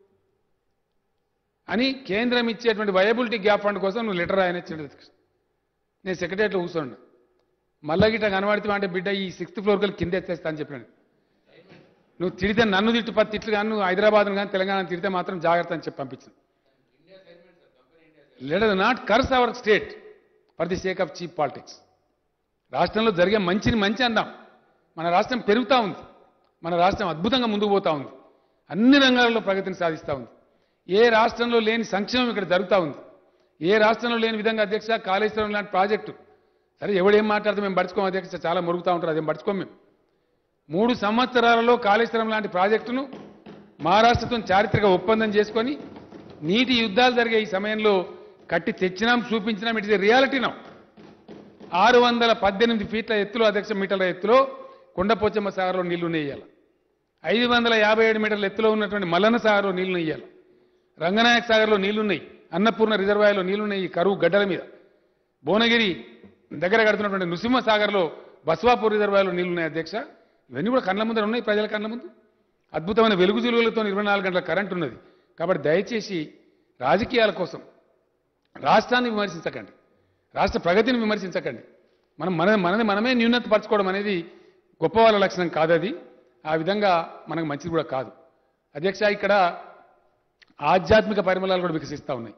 అని కేంద్రం ఇచ్చేటువంటి వయబిలిటీ గ్యాప్ ఫండ్ కోసం నువ్వు లెటర్ ఆయన ఇచ్చిండు అధ్యక్ష నేను సెక్రటరియట్లో కూర్చోండి మళ్ళా గిట్ట కనబడితే అంటే బిడ్డ ఈ సిక్స్త్ ఫ్లోర్ కలిసి కింద ఎత్తేస్తా అని చెప్పినాడు నువ్వు తిడితే నన్ను తిట్టు పది తిట్లు కానీ నువ్వు హైదరాబాద్ను కానీ తెలంగాణ తిడితే మాత్రం జాగ్రత్త అని చెప్పి పంపించాను let not curse our state for the sake of cheap politics రాష్ట్రంలో జరిగే మంచిని మంచి అందాం మన రాష్ట్రం పెరుగుతూ ఉంది మన రాష్ట్రం అద్భుతంగా ముందుకు పోతా ఉంది అన్ని రంగాలలో ప్రగతిని సాధిస్తూ ఉంది ఏ రాష్ట్రంలో లేని సంక్షేమం ఇక్కడ జరుగుతూ ఉంది ఏ రాష్ట్రంలో లేని విధంగా అధ్యక్ష కాళేశ్వరం లాంటి ప్రాజెక్టు సరే ఎవడేం మాట్లాడితే మేము పడుచుకోం అధ్యక్ష చాలా మురుగుతూ ఉంటారు అదేం పడుచుకోం మేము మూడు సంవత్సరాలలో కాళేశ్వరం లాంటి ప్రాజెక్టును మహారాష్ట్రతో చారిత్రక ఒప్పందం చేసుకొని నీటి యుద్ధాలు జరిగే ఈ సమయంలో కట్టి తెచ్చినాం చూపించినాం ఇట్ ఇస్ రియాలిటీ నౌ ఆరు వందల పద్దెనిమిది ఫీట్ల ఎత్తులో అధ్యక్ష మీటర్ల ఎత్తులో కొండపోచమ్మ సాగర్లో నీళ్లు నెయ్యాలి ఐదు వందల యాభై ఏడు మీటర్ల ఎత్తులో ఉన్నటువంటి మల్లన్న సాగర్లో నీళ్లు నెయ్యాలి రంగనాయక సాగర్లో నీళ్లున్నాయి అన్నపూర్ణ రిజర్వాయర్లో నీళ్లున్నాయి ఈ కరువు గడ్డల మీద భువనగిరి దగ్గర కడుతున్నటువంటి నృసింహ సాగర్లో బస్వాపూర్ రిజర్వాయర్లో నీళ్లున్నాయి అధ్యక్ష ఇవన్నీ కూడా కళ్ళ ముందర ఉన్నాయి ప్రజల కళ్ళ ముందు అద్భుతమైన వెలుగు జిలుగులతో ఇరవై నాలుగు గంటల కరెంట్ ఉన్నది కాబట్టి దయచేసి రాజకీయాల కోసం రాష్ట్రాన్ని విమర్శించకండి రాష్ట్ర ప్రగతిని విమర్శించకండి మనం మన మనది మనమే న్యూనత పరచుకోవడం అనేది గొప్ప వాళ్ళ లక్షణం కాదది ఆ విధంగా మనకు మంచిది కూడా కాదు అధ్యక్ష ఇక్కడ ఆధ్యాత్మిక పరిమళాలు కూడా వికసిస్తూ ఉన్నాయి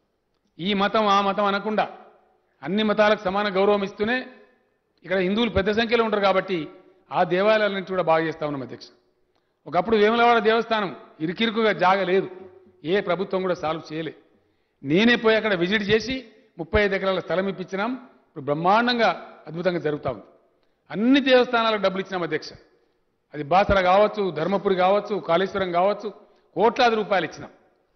ఈ మతం ఆ మతం అనకుండా అన్ని మతాలకు సమాన గౌరవం ఇస్తూనే ఇక్కడ హిందువులు పెద్ద సంఖ్యలో ఉంటారు కాబట్టి ఆ దేవాలయాలన్నింటి కూడా బాగా చేస్తా ఉన్నాం అధ్యక్ష ఒకప్పుడు వేములవాడ దేవస్థానం ఇరుకిరుకుగా జాగ లేదు ఏ ప్రభుత్వం కూడా సాల్వ్ చేయలే నేనే పోయి అక్కడ విజిట్ చేసి ముప్పై ఐదు ఎకరాల స్థలం ఇప్పించినాం ఇప్పుడు బ్రహ్మాండంగా అద్భుతంగా జరుగుతూ ఉంది అన్ని దేవస్థానాలకు డబ్బులు ఇచ్చినాం అధ్యక్ష అది బాసర కావచ్చు ధర్మపురి కావచ్చు కాళేశ్వరం కావచ్చు కోట్లాది రూపాయలు ఇచ్చినాం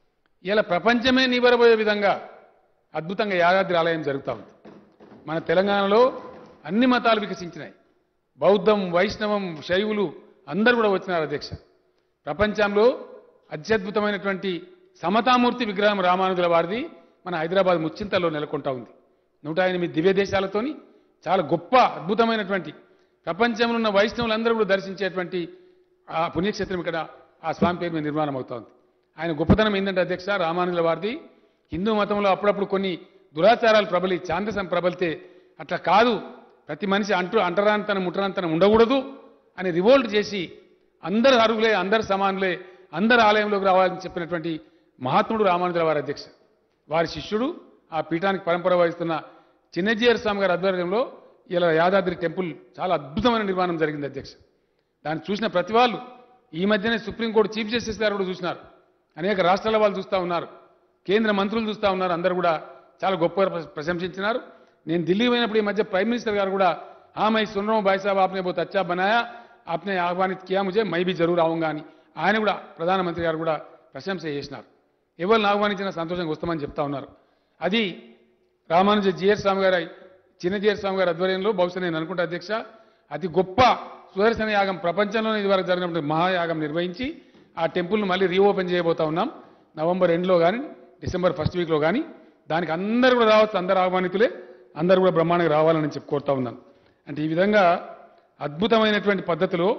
ఇలా ప్రపంచమే నిబరబోయే విధంగా అద్భుతంగా యాదాద్రి ఆలయం జరుగుతూ ఉంది మన తెలంగాణలో అన్ని మతాలు వికసించినాయి బౌద్ధం వైష్ణవం శైవులు అందరూ కూడా వచ్చినారు అధ్యక్ష ప్రపంచంలో అత్యద్భుతమైనటువంటి సమతామూర్తి విగ్రహం రామానుజుల వారిది మన హైదరాబాద్ ముచ్చింతల్లో నెలకొంటా ఉంది నూట ఎనిమిది దివ్య దేశాలతోని చాలా గొప్ప అద్భుతమైనటువంటి ప్రపంచంలో ఉన్న వైష్ణవులందరూ కూడా దర్శించేటువంటి ఆ పుణ్యక్షేత్రం ఇక్కడ ఆ స్వామి పేరు మీద నిర్మాణం అవుతోంది ఆయన గొప్పతనం ఏంటంటే అధ్యక్ష రామానుజుల వారిది హిందూ మతంలో అప్పుడప్పుడు కొన్ని దురాచారాలు ప్రబలి ఛాందసం ప్రబలితే అట్లా కాదు ప్రతి మనిషి అంటూ అంటరాంతనం ముట్టరాంతనం ఉండకూడదు అని రివోల్ట్ చేసి అందరు అరుగులే అందరు సమానులే అందరు ఆలయంలోకి రావాలని చెప్పినటువంటి మహాత్ముడు రామానుజుల వారి అధ్యక్ష వారి శిష్యుడు ఆ పీఠానికి పరంపర వహిస్తున్న చిన్నజీయర్ స్వామి గారి ఆధ్వర్యంలో ఇలా యాదాద్రి టెంపుల్ చాలా అద్భుతమైన నిర్మాణం జరిగింది అధ్యక్ష దాన్ని చూసిన ప్రతి వాళ్ళు ఈ మధ్యనే సుప్రీంకోర్టు చీఫ్ జస్టిస్ గారు కూడా చూసినారు అనేక రాష్ట్రాల వాళ్ళు చూస్తూ ఉన్నారు కేంద్ర మంత్రులు చూస్తూ ఉన్నారు అందరూ కూడా చాలా గొప్పగా ప్ర- ప్రశంసించినారు నేను ఢిల్లీ పోయినప్పుడు ఈ మధ్య ప్రైమ్ మినిస్టర్ గారు కూడా ఆ మై సున్ రहा हूं भाई साहब आपने बहुत अच्छा बनाया आपने ఆహ్వానిత్ किया मुझे मैं भी जरूर आऊंगा అని ఆయన కూడా ప్రధానమంత్రి గారు కూడా ప్రశంస చేసినారు ఎవరిని ఆహ్వానించినా సంతోషంగా వస్తామని చెప్తా ఉన్నారు అది రామానుజ జిఆర్ స్వామి గారి చిన్న జిఆర్ స్వామి గారి ఆధ్వర్యంలో బహుశా నేను అనుకుంటా అధ్యక్ష అతి గొప్ప సుదర్శన యాగం ప్రపంచంలోనే ఇదివరకు జరిగినటువంటి మహాయాగం నిర్వహించి ఆ టెంపుల్ను మళ్ళీ రీఓపెన్ చేయబోతా ఉన్నాం నవంబర్ ఎండ్లో కానీ డిసెంబర్ ఫస్ట్ వీక్లో కానీ దానికి అందరూ కూడా రావచ్చు అందరు ఆహ్వానితులే అందరూ కూడా బ్రహ్మాండంగా రావాలని చెప్పి కోరుతా ఉన్నాను అంటే ఈ విధంగా అద్భుతమైనటువంటి పద్ధతిలో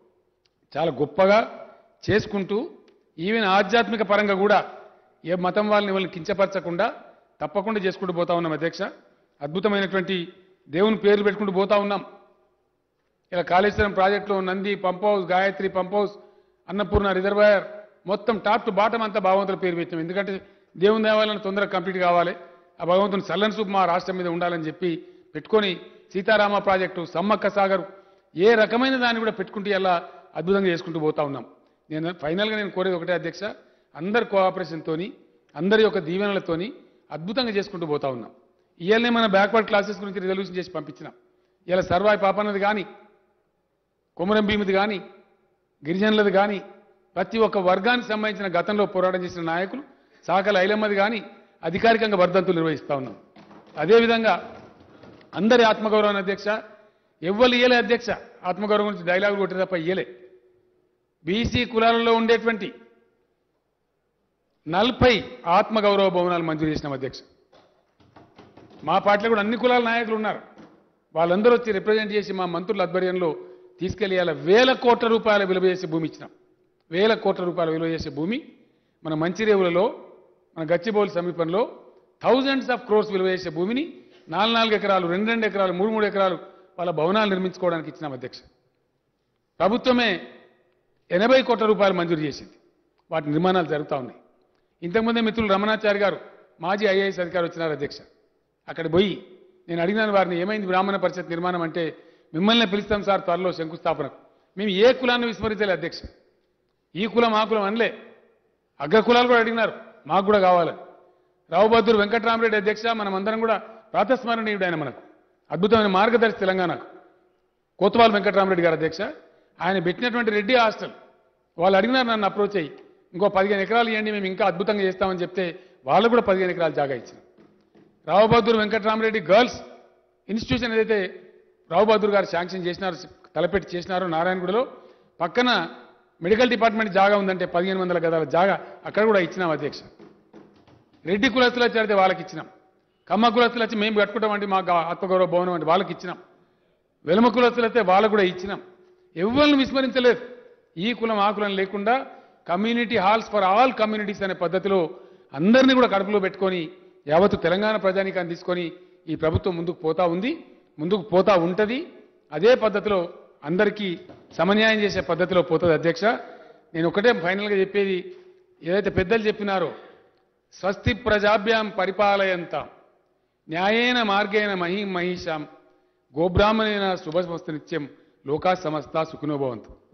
చాలా గొప్పగా చేసుకుంటూ ఈవెన్ ఆధ్యాత్మిక పరంగా కూడా ఏ మతం వాళ్ళని వాళ్ళని కించపరచకుండా తప్పకుండా చేసుకుంటూ పోతా ఉన్నాం అధ్యక్ష అద్భుతమైనటువంటి దేవుని పేర్లు పెట్టుకుంటూ పోతా ఉన్నాం ఇలా కాళేశ్వరం ప్రాజెక్టులో Nandi pump house Gayatri pump house Annapurna reservoir మొత్తం టాప్ టు బాటం అంతా భగవంతుల పేరు పెట్టాం ఎందుకంటే దేవుని దేవాలయం తొందరగా కంప్లీట్ కావాలి ఆ భగవంతుని చల్లని సూప్ మా రాష్ట్రం మీద ఉండాలని చెప్పి పెట్టుకొని సీతారామ ప్రాజెక్టు సమ్మక్క సాగర్ ఏ రకమైన దాన్ని కూడా పెట్టుకుంటూ ఇలా అద్భుతంగా చేసుకుంటూ పోతా ఉన్నాం నేను ఫైనల్గా నేను కోరేది ఒకటే అధ్యక్ష అందరి కోఆపరేషన్తోని అందరి యొక్క దీవెనలతోని అద్భుతంగా చేసుకుంటూ పోతా ఉన్నాం ఇవాళనే మన బ్యాక్వర్డ్ క్లాసెస్ గురించి రిజల్యూషన్ చేసి పంపించినాం ఇలా సర్వాయి పాపన్నది కానీ కొమరం భీమిది కానీ గిరిజనులది కానీ ప్రతి ఒక్క వర్గానికి సంబంధించిన గతంలో పోరాటం చేసిన నాయకులు సాకల ఐలమ్మది కానీ అధికారికంగా వర్ధంతులు నిర్వహిస్తా ఉన్నాం అదేవిధంగా అందరి ఆత్మగౌరవాన్ని అధ్యక్ష ఎవ్వరు ఇయ్యలే అధ్యక్ష ఆత్మగౌరవం గురించి డైలాగ్ కొట్టే తప్ప ఇయ్యలే బీసీ కులాలలో ఉండేటువంటి నలభై ఆత్మగౌరవ భవనాలు మంజూరు చేసినాం అధ్యక్ష మా పార్టీలో కూడా అన్ని కులాల నాయకులు ఉన్నారు వాళ్ళందరూ వచ్చి రిప్రజెంట్ చేసి మా మంత్రుల ఆధ్వర్యంలో తీసుకెళ్లి అలా వేల కోట్ల రూపాయల విలువ చేసే భూమి ఇచ్చినాం వేల కోట్ల రూపాయల విలువ చేసే భూమి మన మంచిరేవులలో మన గచ్చిబౌలి సమీపంలో థౌజండ్స్ ఆఫ్ క్రోర్స్ విలువ చేసే భూమిని నాలుగు నాలుగు ఎకరాలు రెండు రెండు ఎకరాలు మూడు మూడు ఎకరాలు వాళ్ళ భవనాలు నిర్మించుకోవడానికి ఇచ్చినాం అధ్యక్ష ప్రభుత్వమే ఎనభై కోట్ల రూపాయలు మంజూరు చేసింది వాటి నిర్మాణాలు జరుగుతూ ఉన్నాయి ఇంతకుముందే మిత్రులు రమణాచారి గారు మాజీ ఐఏఎస్ అధికారి వచ్చినారు అధ్యక్ష అక్కడ పోయి నేను అడిగినాను వారిని ఏమైంది బ్రాహ్మణ పరిషత్ నిర్మాణం అంటే మిమ్మల్ని పిలుస్తాం సార్ త్వరలో శంకుస్థాపనకు మేము ఏ కులాన్ని విస్మరించలే అధ్యక్ష ఈ కులం ఆ కులం అనలే అగ్ర కులాలు కూడా అడిగినారు మాకు కూడా కావాలని రావుబహదూర్ వెంకటరామరెడ్డి అధ్యక్ష మనం అందరం కూడా ప్రాతస్మరణీయుడు ఆయన మనకు అద్భుతమైన మార్గదర్శి తెలంగాణకు కోతవాల్ వెంకటరామరెడ్డి గారు అధ్యక్ష ఆయన పెట్టినటువంటి రెడ్డి హాస్టల్ వాళ్ళు అడిగినారు నన్ను అప్రోచ్ అయ్యి ఇంకో పదిహేను ఎకరాలు ఇవ్వండి మేము ఇంకా అద్భుతంగా చేస్తామని చెప్తే వాళ్ళు కూడా పదిహేను ఎకరాలు జాగా ఇచ్చారు రావుబహదూర్ వెంకటరామరెడ్డి గర్ల్స్ ఇన్స్టిట్యూషన్ ఏదైతే రావుబహదూర్ గారు శాంక్షన్ చేసినారో తలపెట్టి చేసినారో నారాయణగూడలో పక్కన మెడికల్ డిపార్ట్మెంట్ జాగా ఉందంటే పదిహేను వందల గదాల జాగా అక్కడ కూడా ఇచ్చినాం అధ్యక్ష రెడ్డి కులస్తులు వచ్చి అడిగితే వాళ్ళకి ఇచ్చినాం కమ్మ కులస్తులు వచ్చి మేము కట్టుకుంటామంటే మాకు ఆత్మగౌరవ భవనం అంటే వాళ్ళకి ఇచ్చినాం వెలమ కులస్తులు అయితే వాళ్ళకు కూడా ఇచ్చినాం ఎవరిని విస్మరించలేదు ఈ కులం ఆ కులం లేకుండా community halls for all communities అనే పద్ధతిలో అందరినీ కూడా కడుపులో పెట్టుకొని యావత్తు తెలంగాణ ప్రజానికాన్ని తీసుకొని ఈ ప్రభుత్వం ముందుకు పోతా ఉంది ముందుకు పోతా ఉంటది అదే పద్ధతిలో అందరికీ సమన్యాయం చేసే పద్ధతిలో పోతుంది అధ్యక్ష నేను ఒకటే ఫైనల్గా చెప్పేది ఏదైతే పెద్దలు చెప్పినారో స్వస్తి ప్రజాభ్యాం పరిపాలయంతాం న్యాయేన మార్గేణ మహీ మహిషాం గోబ్రాహ్మణేన శుభమస్తు నిత్యం లోకా సమస్త సుఖినోభవంతు